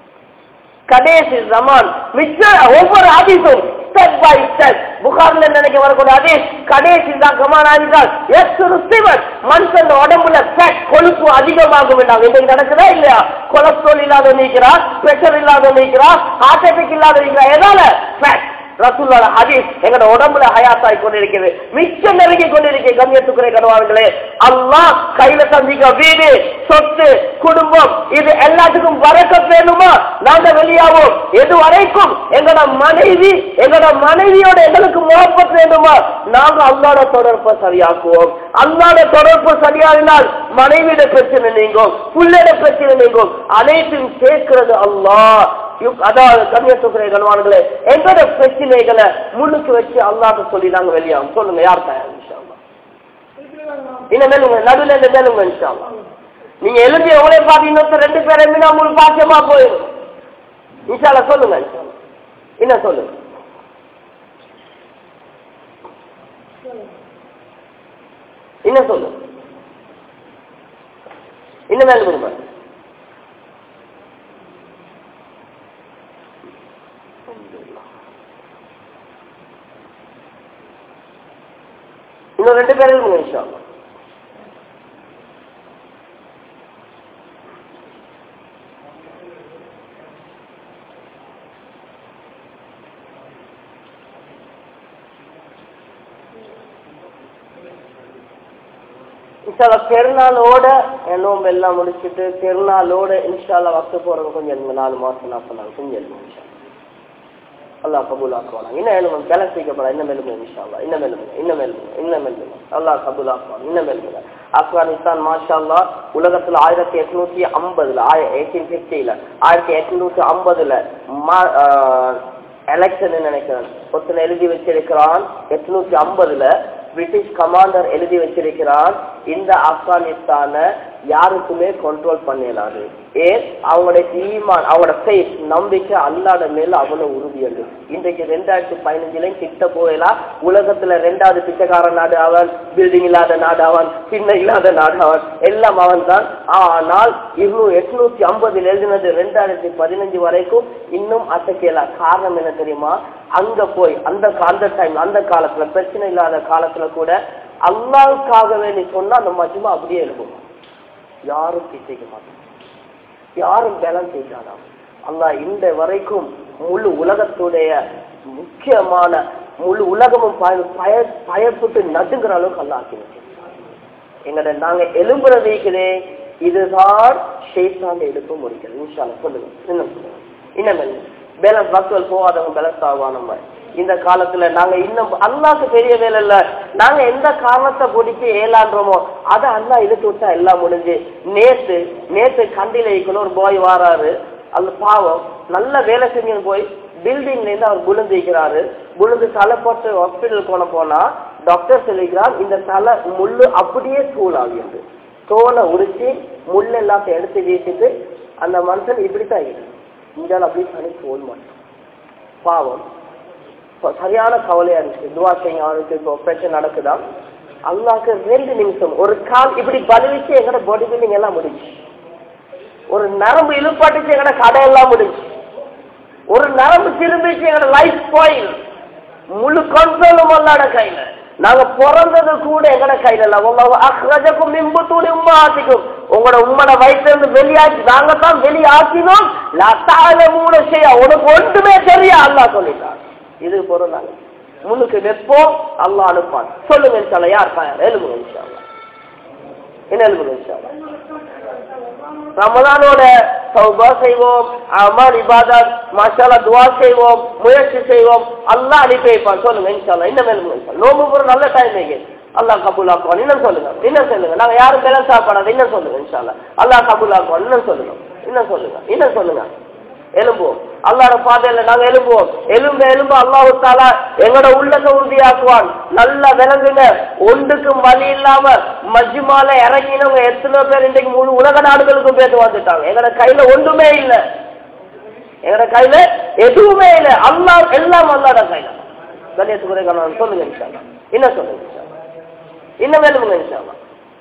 S1: கடைசி ஜமான் மிச்ச ஒவ்வொரு ஆதிசும் ஸ்டெப் பை ஸ்டெப் புகார்ல நினைக்க வரக்கூடிய அதீஸ் கடைசி தான் கமான் ஆகிட்டால் எஸ் ரிசீவர் மனுஷன் உடம்புல fat, கொழுப்பு அதிகமாகும் என்றாங்க இன்றைக்கு நடக்குதா இல்லையா கொலஸ்ட்ரால் இல்லாத நீக்கிறா பிரஷர் இல்லாத நீக்கிறா ஹார்ட் அட்டாக் இல்லாத நீக்கிறா எதால ஃபேட் ரசூல்லோட ஹதீஸ் எங்களோட உடம்புல ஹயாத்தாய் கொண்டிருக்கிறது மிச்சம் நெருங்கி கொண்டிருக்க கண்ணியத்துக்குறை கனவான்களே அல்லாஹ் கையில சந்திக்க வீடு சொத்து குடும்பம் இது எல்லாத்துக்கும் வரக்க வேணுமா நாங்க வெளியாவோம் எது வரைக்கும் எங்களோட மனைவி எங்களோட மனைவியோட எங்களுக்கு முகப்பத் வேண்டுமா நாங்க அல்லாட தொடர்பை சரியாக்குவோம் அல்லாட தொடர்பு சரியாகினால் மனைவியோட பிரச்சனை நீங்கும் புள்ளையோட பிரச்சனை நீங்கும் அனைத்தையும் சேர்க்கிறது அல்லாஹ் இவ்- அதாவது கண்ணியத்துக்குரிய கணவான்களே எங்களோட பிரச்சனைகளை முன்னுக்கு வச்சு அல்லாத சொல்லி நாங்க வெளியாகும் சொல்லுங்க யார் தயார் இன்ஷா அல்லாஹ். இன்னும் மேலுங்க நடுவில் இந்த மேலுங்க இன்ஷா அல்லாஹ். நீங்க எழுதி எவ்வளவு பார்த்து இன்னொருத்தர் ரெண்டு பேரை மீனா உங்களுக்கு பாக்கியமா போயிடும் இன்ஷால்லா சொல்லுங்க இன்ஷா அல்லாஹ். என்ன சொல்லுங்க என்ன சொல்லுங்க இன்னும் மேலும் இன்னும் ரெண்டு பேரும் இருக்குங்க இன்ஷா அல்லாஹ். இன்ஷால்லா பெருநாளோட என் நோம்பு எல்லாம் முடிச்சுட்டு பெருநாளோட இன்ஷால்லா வக்க போறது கொஞ்சம் எழுங்க நாலு மாசம் நான் சொன்னாங்க கொஞ்சம் எழுங்க இன்ஷா அல்லாஹ் கபூல் ஆக்குவாங்க இன்னும் எழுதும் பேலன்ஸ் வைக்கப்படா இன்னும் எழுதுங்க இன்ஷால்லா இன்னும் எழுதுங்க இன்னும் எழுதுங்க இன்னும் எழுதுங்க அல்லாஹ் கபூல் ஆக்குவாங்க இன்னும் எழுதுங்க ஆப்கானிஸ்தான் மாஷா அல்லா உலகத்துல ஆயிரத்தி எட்நூத்தி ஐம்பதுல எயிட்டீன் பிப்டில ஆயிரத்தி எட்நூத்தி ஐம்பதுல எலெக்ஷன் நினைக்கிறேன் ஒருத்தன் எழுதி வச்சிருக்கிறான் எட்நூத்தி ஐம்பதுல பிரிட்டிஷ் கமாண்டர் எழுதி வச்சிருக்கிறான் இந்த ஆப்கானிஸ்தான யாருக்குமே கண்ட்ரோல் பண்ணலாது ஏன் அவங்களுடைய ஈமான் அவங்களோட ஃபேஸ் நம்பிக்கை அல்லாத மேல அவ்வளவு உறுதியது இன்றைக்கு ரெண்டாயிரத்தி பதினஞ்சுலயும் கிட்ட போயலாம் உலகத்துல ரெண்டாவது பிச்சைக்கார நாடு அவன் பில்டிங் இல்லாத நாடு அவன் சின்ன இல்லாத நாடு அவன் எல்லாம் அவன் தான் ஆனால் இருநூறு எட்நூத்தி ஐம்பதுல எழுதினது ரெண்டாயிரத்தி பதினஞ்சு வரைக்கும் இன்னும் அசைக்கல காரணம் என்ன தெரியுமா அங்க போய் அந்த அந்த டைம் அந்த காலத்துல பிரச்சனை இல்லாத காலத்துல கூட அல்லாவுக்காக வேண்டி சொன்னா அந்த மஜ்மா அப்படியே இருக்கும் யாரும் பிசைக்க மாட்டாங்க யாரும் பேலன்ஸ் செய்யாதான் அல்லாஹ் இந்த வரைக்கும் முழு உலகத்துடைய முக்கியமான முழு உலகமும் பய- பய- பயப்பட்டு நடுங்கிற அளவுக்கு அல்லா ஆக்கி எங்கட நாங்க எலும்புறது இருக்குதே இதுதான் ஷேத்தாண்ட எழுப்ப முடிக்கிறது இன்ஷால்ல சொல்லுங்க இன்னும் சொல்லுங்க இன்னும் பேலன்ஸ் மக்கள் போகாதவங்க பேலன்ஸ் ஆகுவான மாதிரி இந்த காலத்துல நாங்க இன்னும் அல்லாக்கு பெரிய வேலை இல்ல நாங்க எந்த காரணத்தை பிடிச்சி ஏலான்றோமோ அதை அல்லா இழுத்து விட்டா எல்லாம் முடிஞ்சு நேத்து நேத்து கண்டில இருக்கணும் ஒரு பாய் வாராரு அந்த பாவம் நல்ல வேலை செஞ்சு போய் பில்டிங்ல இருந்து அவர் விழுந்திருக்கிறாரு விழுந்து தலை போட்டு ஹாஸ்பிட்டல் போன போனா டாக்டர் சொல்லிக்கிறார் இந்த தலை முள்ளு அப்படியே தூள் ஆகியது தோலை உரிச்சு முள் எல்லாத்தையும் எடுத்து வீசிட்டு அந்த மனுஷன் இப்படித்தான் இருக்கு இங்கால அப்படி தனி தோல் மட்டும் பாவம் இப்ப சரியான கவலையா இருந்துச்சு துவா செய்யுங்க அவனுக்கு இப்போ பிரச்சனை நடக்குதா அல்லாக்கு ரெண்டு நிமிஷம் ஒரு கால் இப்படி பலவிச்சு எங்கட பாடி பில்டிங் எல்லாம் முடிஞ்சு ஒரு நரம்பு இழுப்பாட்டுச்சு எங்கட கடை எல்லாம் முடிஞ்சு ஒரு நரம்பு திரும்பிச்சு எங்கட லைஃப் ஸ்பாயில் முழு கண்ட்ரோலும் அல்லாட கையில நாங்க பிறந்தது கூட எங்கட கையில இல்ல உங்க அக்ரஜக்கும் மிம்பு தூணி உம்மா ஆக்கிக்கும் உங்களோட உம்மட வயிற்றுல இருந்து வெளியாக்கி நாங்க தான் வெளியாக்கினோம் லத்தால மூட செய்ய உனக்கு ஒன்றுமே தெரியா அல்லா சொல்லிட்டான் இது பொருள் நாங்க முன்னுக்கு நிற்போம் அல்லா அனுப்பான் சொல்லுங்க இன்ஷால்லா யார் தயார் எழுதுங்க இன்ஷால்லா என்ன எழுதுங்க இன்ஷால்லா ரமதானோட தௌபா செய்வோம் அமல் இபாதத் மாஷாலா துவா செய்வோம் முயற்சி செய்வோம் அல்லாஹ் அனுப்பி வைப்பான் சொல்லுங்க இன்ஷால்லா இன்னும் வேணுங்க இன்ஷா நோம்பு போற நல்ல டைம் இருக்கு அல்லாஹ் கபூல் ஆக்குவான் இன்னும் சொல்லுங்க இன்னும் சொல்லுங்க நாங்க யாரும் மேல சாப்பாடாது இன்னும் சொல்லுங்க இன்ஷால்லா அல்லாஹ் கபூல் ஆக்குவான் இன்னும் சொல்லுங்க இன்னும் சொல்லுங்க இன்னும் சொல்லுங்க எலும்புவோம் அல்லாட பாதையில நாங்க எலும்புவோம் எலும்ப எலும்பு அல்லாஹு தாலா எங்களோட உள்ளத்தை உறுதியாக்குவான் நல்லா விளங்குங்க ஒன்றுக்கும் வழி இல்லாம மஜ்மால இறங்கினவங்க எத்தனை பேர் இன்றைக்கு முழு உலக நாடுகளுக்கும் பேர் வந்துட்டாங்க எங்களோட கையில ஒன்றுமே இல்லை எங்களோட கையில எதுவுமே இல்லை அல்லா எல்லாம் அல்லாட கையில கண்ணியத்துக்குறை கணவன் சொல்லுங்க இன்ஷால்லா என்ன சொல்லுங்க இன்ஷால்லா இன்னும் வேணுமுங்க இன்ஷால்லா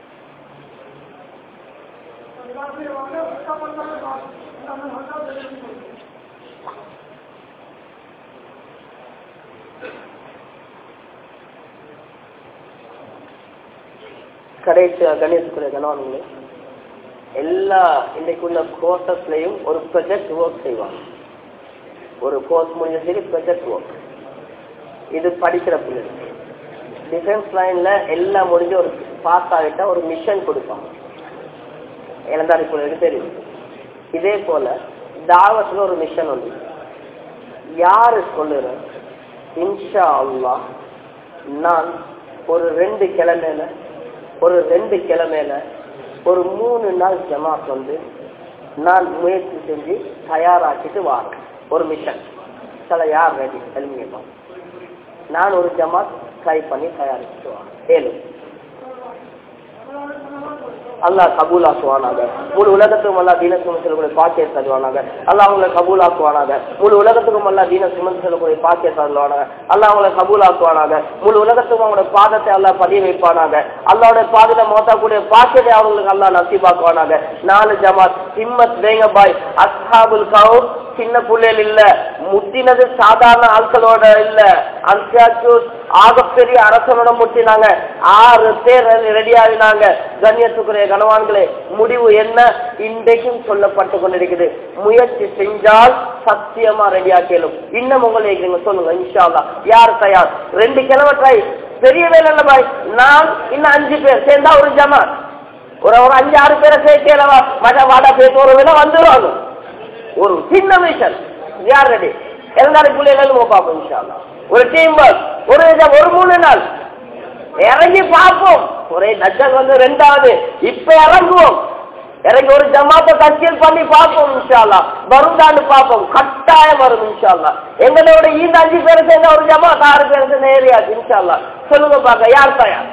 S1: கடைசி கணேசத்துக்குரிய கணவன்களே எல்லா இன்றைக்குள்ள கோர்சஸ்லயும் ஒரு ப்ரொஜெக்ட் ஒர்க் செய்வாங்க ஒரு கோர்ஸ் முடிஞ்ச சரி ப்ரொஜெக்ட் ஒர்க் இது படிக்கிற பிள்ளைங்க டிஃபென்ஸ் லைன்ல எல்லாம் முடிஞ்சு ஒரு பாஸ் ஆகிட்டா ஒரு மிஷன் கொடுப்பாங்க இளந்தாரி பிள்ளைகளுக்கு தெரியும் இதே போல தாவத்துல ஒரு மிஷன் உண்டு யாரு சொல்லுற இன்ஷா அல்லாஹ் நான் ஒரு ரெண்டு கிழமையில ஒரு ரெண்டு கிழமையில ஒரு மூணு நாள் ஜமாத் வந்து நான் முயற்சி செஞ்சு தயாராக்கிட்டு வாரேன் ஒரு மிஷன் சில யார் ரெடி எழுமியமா நான் ஒரு ஜமாத் ட்ரை பண்ணி தயாரிச்சுட்டு வாரேன் ஏழு அல்லாஹ் கபூலாக்குவானாக முழு உலகத்துக்கும் அல்லா தீன சுமந்து செல்லக்கூடிய பாக்கிய தருவானாக அல்லாஹ் அவங்களை கபூலாக்குவானாக முழு உலகத்துக்கும் அல்லா தீன சுமந்து செல்லக்கூடிய பாக்கிய தருவானாக அல்லாஹ் அவங்களை கபூலாக்குவானாக முழு உலகத்துக்கும் அவங்களோட பாதத்தை அல்லாஹ் பதிய வைப்பானாக அல்லாவோட பாதத்தை மோத்தக்கூடிய பாக்கியத்தை அவங்களுக்கு அல்லாஹ் நசிபாக்குவானாக நாலு ஜமாத் ஹிம்மத் வேங்க பாய் அஸ்ஹாபுல் கவு சின்ன புள்ளைகள் இல்ல முத்தினது சாதாரண ஆட்களோட இல்ல அன்சாச்சூஸ் ஆகப்பெரிய அரசனோட முட்டினாங்க ஆறு பேர் ரெடி ஆகினாங்க கண்ணியத்துக்குரிய கனவான்களே முடிவு என்ன இன்றைக்கும் சொல்லப்பட்டு கொண்டிருக்குது முயற்சி செஞ்சால் சத்தியமா ரெடி ஆக்கலும் இன்னும் உங்களை கேக்குறீங்க சொல்லுங்க இன்ஷா அல்லாஹ் யார் தயார் ரெண்டு கிழமை ட்ரை பெரிய வேலை இல்ல பாய் நான் இன்னும் அஞ்சு பேர் சேர்ந்தா ஒரு ஜமாத் ஒரு ஒரு அஞ்சு ஆறு பேரை சேர்க்கலவா மஜா வாடா பேத்து ஒரு வேலை வந்துருவாங்க ஒரு சின்ன மிஷன் யார் ரெடி எல்லாரும் பிள்ளைகளும் பார்ப்போம் இன்ஷா அல்லாஹ். ஒரு டீம் ஒர்க் ஒரு இத- ஒரு மூணு நாள் இறங்கி பார்ப்போம் ஒரே நஜல் வந்து ரெண்டாவது இப்ப இறங்குவோம் இறங்கி ஒரு ஜமாத்தை தச்சியல் பண்ணி பார்ப்போம் இன்ஷால்லா வருந்தான்னு பார்ப்போம் கட்டாயம் வரும் இன்ஷால்லா எங்களோட இந்த அஞ்சு பேரை சேர்ந்த ஒரு ஜமாத் ஆறு பேரை சேர்ந்த ஏரியா இன்ஷால்லா சொல்லுங்க பார்க்க யார் தயார்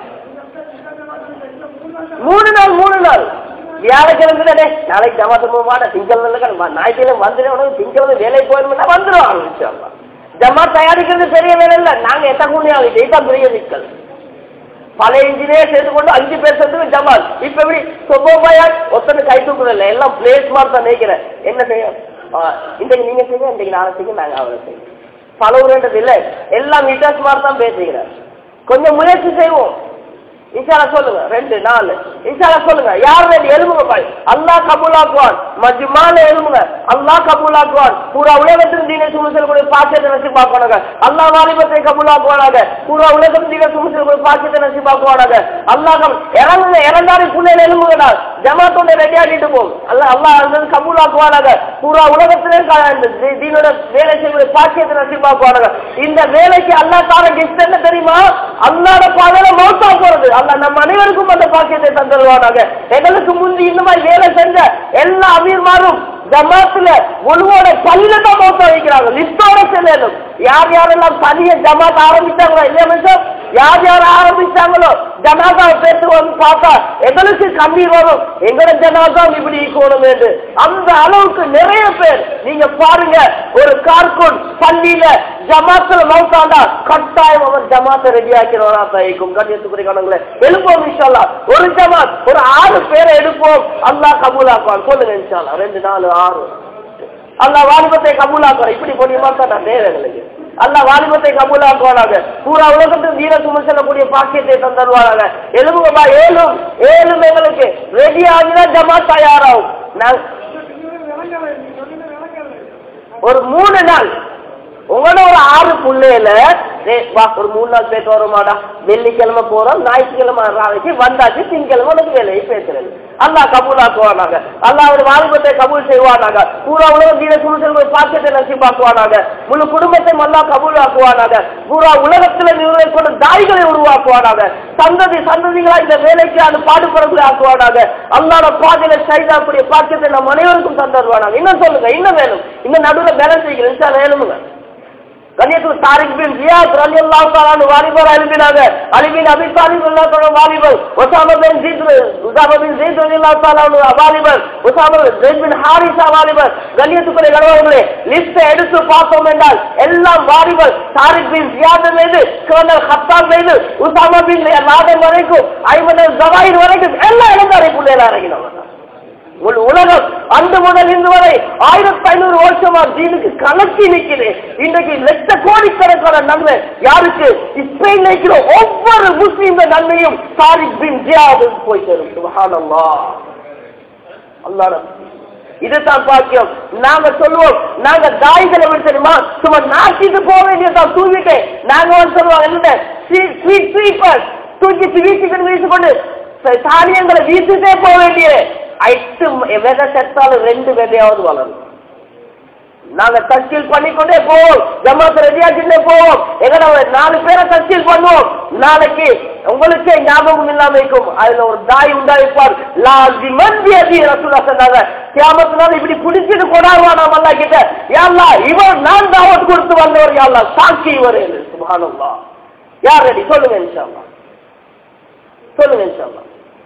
S1: மூணு நாள் மூணு நாள் வியாழக்கிழமை நாளைக்கு ஜமாத்து போவாட திங்கக்கிழமை ஞாயிற்றுக்கிழமை வந்துடும் திங்கக்கிழமை வேலைக்கு போயிருந்தா வந்துடும் இன்ஷால்லா ஜமாத் தயாரிக்கிறது பெரிய வேலை இல்ல நாங்க எத்த கூடிய இதைத்தான் பெரிய சிக்கல் பல இன்ஜினியர் சேர்ந்து கொண்டு அஞ்சு பேர் சேர்ந்து ஜமால் இப்ப எப்படி சொப்போபாயா ஒத்தனை கை தூக்குறல எல்லாம் பிளேஸ் மாதிரி தான் நினைக்கிறேன் என்ன செய்ய ஆ, இன்றைக்கு நீங்க செய்யுங்க இன்றைக்கு நாளை செய்யுங்க நாங்க அவரை செய்யும் பழகுறன்றது இல்ல எல்லாம் மீட்டர்ஸ் மாதிரி தான் பேசுகிறேன் கொஞ்சம் முயற்சி செய்வோம் இன்ஷால சொல்லுங்க ரெண்டு நாலு இன்ஷால சொல்லுங்க யார் ரெண்டு எலும்புங்க பாய் அல்லாஹ் கபூலாக்குவான் மஜ்மால எலும்புங்க அல்லாஹ் கபூலாக்குவான் பூரா உலகத்தின் தீன சுமசல் கூட பாக்கியத்தை நசி பார்க்கணுங்க அல்லாஹ் வாலிபத்தை கபூலாக்குவானாக பூரா உலகத்தின் தீன சுமசல் கூட பாக்கியத்தை நசி பார்க்குவானாக அல்லாஹ் கபூல் இறங்குங்க இறந்தாரி புள்ளையில எலும்புங்கடா ஜமாத்தோட ரெடி ஆகிட்டு போகும் அல்லாஹ் அல்லாஹ் அந்த கபூலாக்குவானாக பூரா உலகத்திலே க- இந்த தீ- தீனோட வேலை செய்யக்கூடிய பாக்கியத்தை நசி பார்க்குவானாக இந்த வேலைக்கு அல்லாஹ் தார கிஃப்ட் என்ன தெரியுமா அல்லாட பாதையில மௌத்தா போறது அல்ல நம்ம அனைவருக்கும் அந்த பாக்கியத்தை தந்துடுவானாக எங்களுக்கு முந்தி இந்த மாதிரி வேலை செஞ்ச எல்லா அமீர்மாரும் ஜமாத்துல ஒழுவோட பல்ல தான் மௌத்தா வைக்கிறாங்க லிஸ்டோட செல்லணும் யார் யாரெல்லாம் தனிய ஜமாத் ஆரம்பிச்சாங்களோ இல்லையா மிஸ்டர் யார் யார் ஆரம்பிச்சாங்களோ ஜனாதா பேத்து வந்து பார்த்தா எங்களுக்கு கண்ணீர் வரும் எங்களோட ஜனாதா இப்படி ஈக்கணும் என்று அந்த அளவுக்கு நிறைய பேர் நீங்க பாருங்க ஒரு கார்கூன் பள்ளியில ஜமாத்துல மௌத்தாண்டா கட்டாயம் அவன் ஜமாத்தை ரெடி ஆக்கிறவனா தயக்கும் கண்ணியத்துக்குரிய கணங்களை எழுப்போம் இன்ஷால்லா ஒரு ஜமாத் ஒரு ஆறு பேரை எடுப்போம் அல்லாஹ் கபூலாக்குவான் சொல்லுங்க இன்ஷால்லா ரெண்டு நாலு ஆறு அல்லாஹ் வாலிபத்தை கபூலாக்குவான் இப்படி பொண்ணியமா தான் நான் தேவை எங்களுக்கு அல்லாஹ் வாலிபத்தை கபூலாக்குவானாக பூரா உலகத்துக்கு வீர சுமசல்லக்கூடிய பாக்கியத்தை தந்தருவானாக எழுபுகமா ஏழும் ஏழும் எங்களுக்கு ரெடி ஆகினா ஜமாத் தயாராகும் நான் ஒரு மூணு நாள் உங்களோட ஒரு ஆறு புள்ளையில டேய், வா ஒரு மூணு நாள் பேச வருமாடா வெள்ளிக்கிழமை போறோம் ஞாயிற்றுக்கிழமை நாளைக்கு வந்தாச்சு திங்கிழமை உனக்கு வேலையை பேசுறது அல்லா கபூலாக்குவானாங்க அல்லா ஒரு வாலிபத்தை கபூல் செய்வானாங்க பூரா உலகம் தீர சுமசல் பாக்கியத்தை நசிப்பாக்குவானாங்க முழு குடும்பத்தை அல்லா கபூலாக்குவானாங்க பூரா உலகத்துல நிர்வகிக்கொண்ட தாய்களை உருவாக்குவானாங்க சந்ததி சந்ததிகளா இந்த வேலைக்கு அது பாடுபடுறதை ஆக்குவானாங்க அல்லாட பாதையில செய்தாக்கூடிய பாக்கியத்தை நம் அனைவருக்கும் தந்துடுவானாங்க இன்னும் சொல்லுங்க இன்னும் வேணும் இன்னும் நடுவில் பேலன்ஸ் செய்கிறேன் வேணுமுங்க கன்னியத்துக்கு தாரிக் பின் ரியாத் ரலியல்லாஹு தஆலா வாலிபர் எழுப்பினாங்க அலி பின் அபி தாலிப் ரலியல்லாஹு தஆலா வாலிபர் உஸாமா பின் ஜீத் உஸாமா பின் ஜீத் ரலியல்லாஹு தஆலா வாலிபர் உஸாமா ஜெயித் பின் ஹாரிஸா வாலிபர் கண்ணியத்துக்குரிய கணவர்களே லிஸ்ட் எடுத்து பார்த்தோம் என்றால் எல்லாம் வாலிபர் தாரிக் பின் ரியாத் மீது கர்னல் ஹத்தாப் மீது உஸாமா பின் லாதன் வரைக்கும் ஐமன் ஜவாஹிர் வரைக்கும் எல்லாம் இளந்தாரி பிள்ளைகளா இறங்கினவங்க உல் உலகம் அன்று முதல் இன்று வரை ஆயிரத்தி ஐநூறு வருஷமா தீனுக்கு கலக்கி நிற்குது இன்றைக்கு லட்ச கோடிக்கணக்கான நன்மை யாருக்கு ஸ்பெயின் நிற்கிற ஒவ்வொரு முஸ்லீம் நன்மையும் சாரிக் பின் ஜியாது போய் சேரும் சுபஹானல்லாஹ் அல்லாஹ் இதுதான் பாக்கியம் நாங்க சொல்லுவோம் நாங்க தாய்களை விட தெரியுமா சும்மா நாட்டிட்டு போக வேண்டியதான் தூங்கிட்டு நாங்க வந்து சொல்லுவாங்க என்ன ஸ்வீட் ஸ்வீப்பர் தூக்கி வீட்டுக்கு வீசி கொண்டு தானியங்களை வீசிட்டே போக வேண்டிய எட்டு விதை செத்தாலும் ரெண்டு விதையாவது வளரும் நாங்க தஸ்கீல் பண்ணிக்கொண்டே போவோம் ஜமாத் ரெடியாக்கிட்டே போவோம் எங்கட நாலு பேரை தஸ்கீல் பண்ணுவோம் நாளைக்கு உங்களுக்கே ஞாபகம் இல்லாம இருக்கும் அதுல ஒரு தாய் உண்டாயிருப்பார் லாசிமன் வியதி ரசூலா சொன்னாங்க கியாமத்தினால இப்படி குடிச்சிட்டு கொண்டாடுவா நாம் அல்லா கிட்ட யாழ்லா இவர் நான் தாவத் கொடுத்து வந்தவர் யாழ்லா சாட்சி இவர் சுபானல்லா யார் ரெடி சொல்லுங்க இன்ஷால்லா சொல்லுங்க இன்ஷால்லா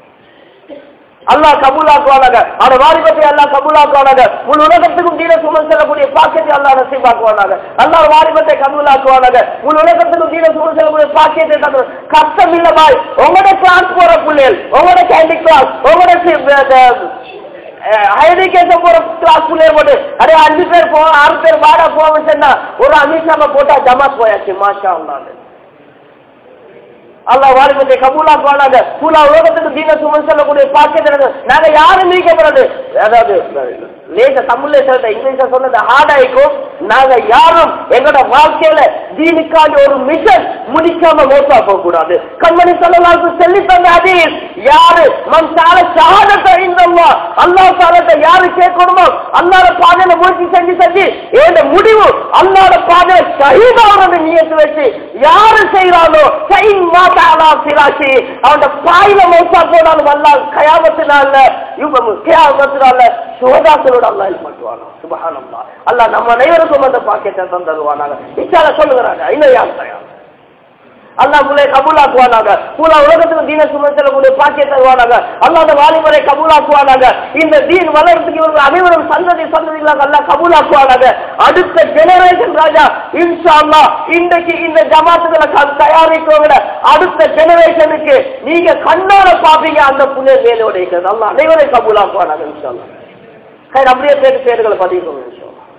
S1: அல்லாஹ் கபூலாக்குவானாக அவட வாலிபத்தை அல்லாஹ் கபூலாக்குவானாக முழு உலகத்துக்கும் தீன சுமன் செல்லக்கூடிய பாக்கியத்தை அல்லாஹ் நசீபாக்குவானாக அல்லாஹ் வாலிபத்தை கபூலாக்குவானாக முழு உலகத்துக்கும் தீன சுமன் செல்லக்கூடிய பாக்கியத்தை தந்து கஷ்டம் இல்ல பாய் உங்களோட கிளாஸ் போற பிள்ளைகள் உங்களோட கேண்டி கிளாஸ் உங்களோட ஹைடிகேஷன் போற கிளாஸ் பிள்ளைய போட்டு அடே அஞ்சு பேர் போ ஆறு பேர் வாடா போவோம் சொன்னா ஒரு அமித்ஷாம போட்டா ஜமாத் போயாச்சு மாஷா அல்லான்னு அல்லா வாலிபத்தை கபூலாக்குவானாங்க பூலா உலகத்துக்கு தீன சுமன் சொல்லக்கூடிய பாக்கியத்தை நாங்க யாரும் நீக்கப்படுறது அதாவது லேச தமிழ்ல சொல்ற இங்கிலீஷ்ல சொன்னது ஹார்டாயிக்கும் நாங்க யாரும் எங்களோட வாழ்க்கையில தீனுக்காண்டி ஒரு மிஷன் முடிக்காம மோசா போக கூடாது கண்மணி சொல்லலாக்கு சொல்லி தந்த அதீஸ் யாரு மம் சால ஷஹாதத்தை இந்தம்மா அல்லாஹ் சாலத்தை யாரு கேட்கணுமோ அல்லாத பாதையில முயற்சி செஞ்சு செஞ்சு ஏண்ட முடிவு அல்லாத பாதையில ஷஹீதாவது நியத்து வச்சு யாரு செய்யறானோ கை மாட்டாளா சிராசி அவன் பாயில மோசா போனாலும் அல்லா கயாமத்தினால இவங்க கயாமத்தினால சுகதாசனோட அல்லா இது பண்ணுவாங்க சுபகானம்மா அல்லா நம்ம அனைவருக்கும் அந்த பாக்கியத்தை தந்துருவானாங்க இச்சால சொல்லுகிறாங்க இன்னும் யார் தயார் அல்லா முல்லை கபூலாக்குவானாங்க பூலா உலகத்துக்கு தீன சுமத்தக்கூடிய பாக்கிய தருவானாங்க அல்லாத வாலிபரை கபூலாக்குவானாங்க இந்த தீன் வளர்றதுக்கு இவர்கள் அனைவரும் சந்ததி சந்ததிகளாக அல்லா கபூலாக்குவானாங்க அடுத்த ஜெனரேஷன் ராஜா இன்ஷா அல்லா இன்றைக்கு இந்த ஜமாத்துகளை தயாரிக்கோங்க அடுத்த ஜெனரேஷனுக்கு நீங்க கண்ணால பாப்பீங்க அந்த புள்ளை வேலையோட இருக்கிறது அல்லா அனைவரை கபூலாக்குவானாங்க இன்ஷா அல்லா அப்படியே பேரு பேர்களை பதிவு இன்ஷா அல்லா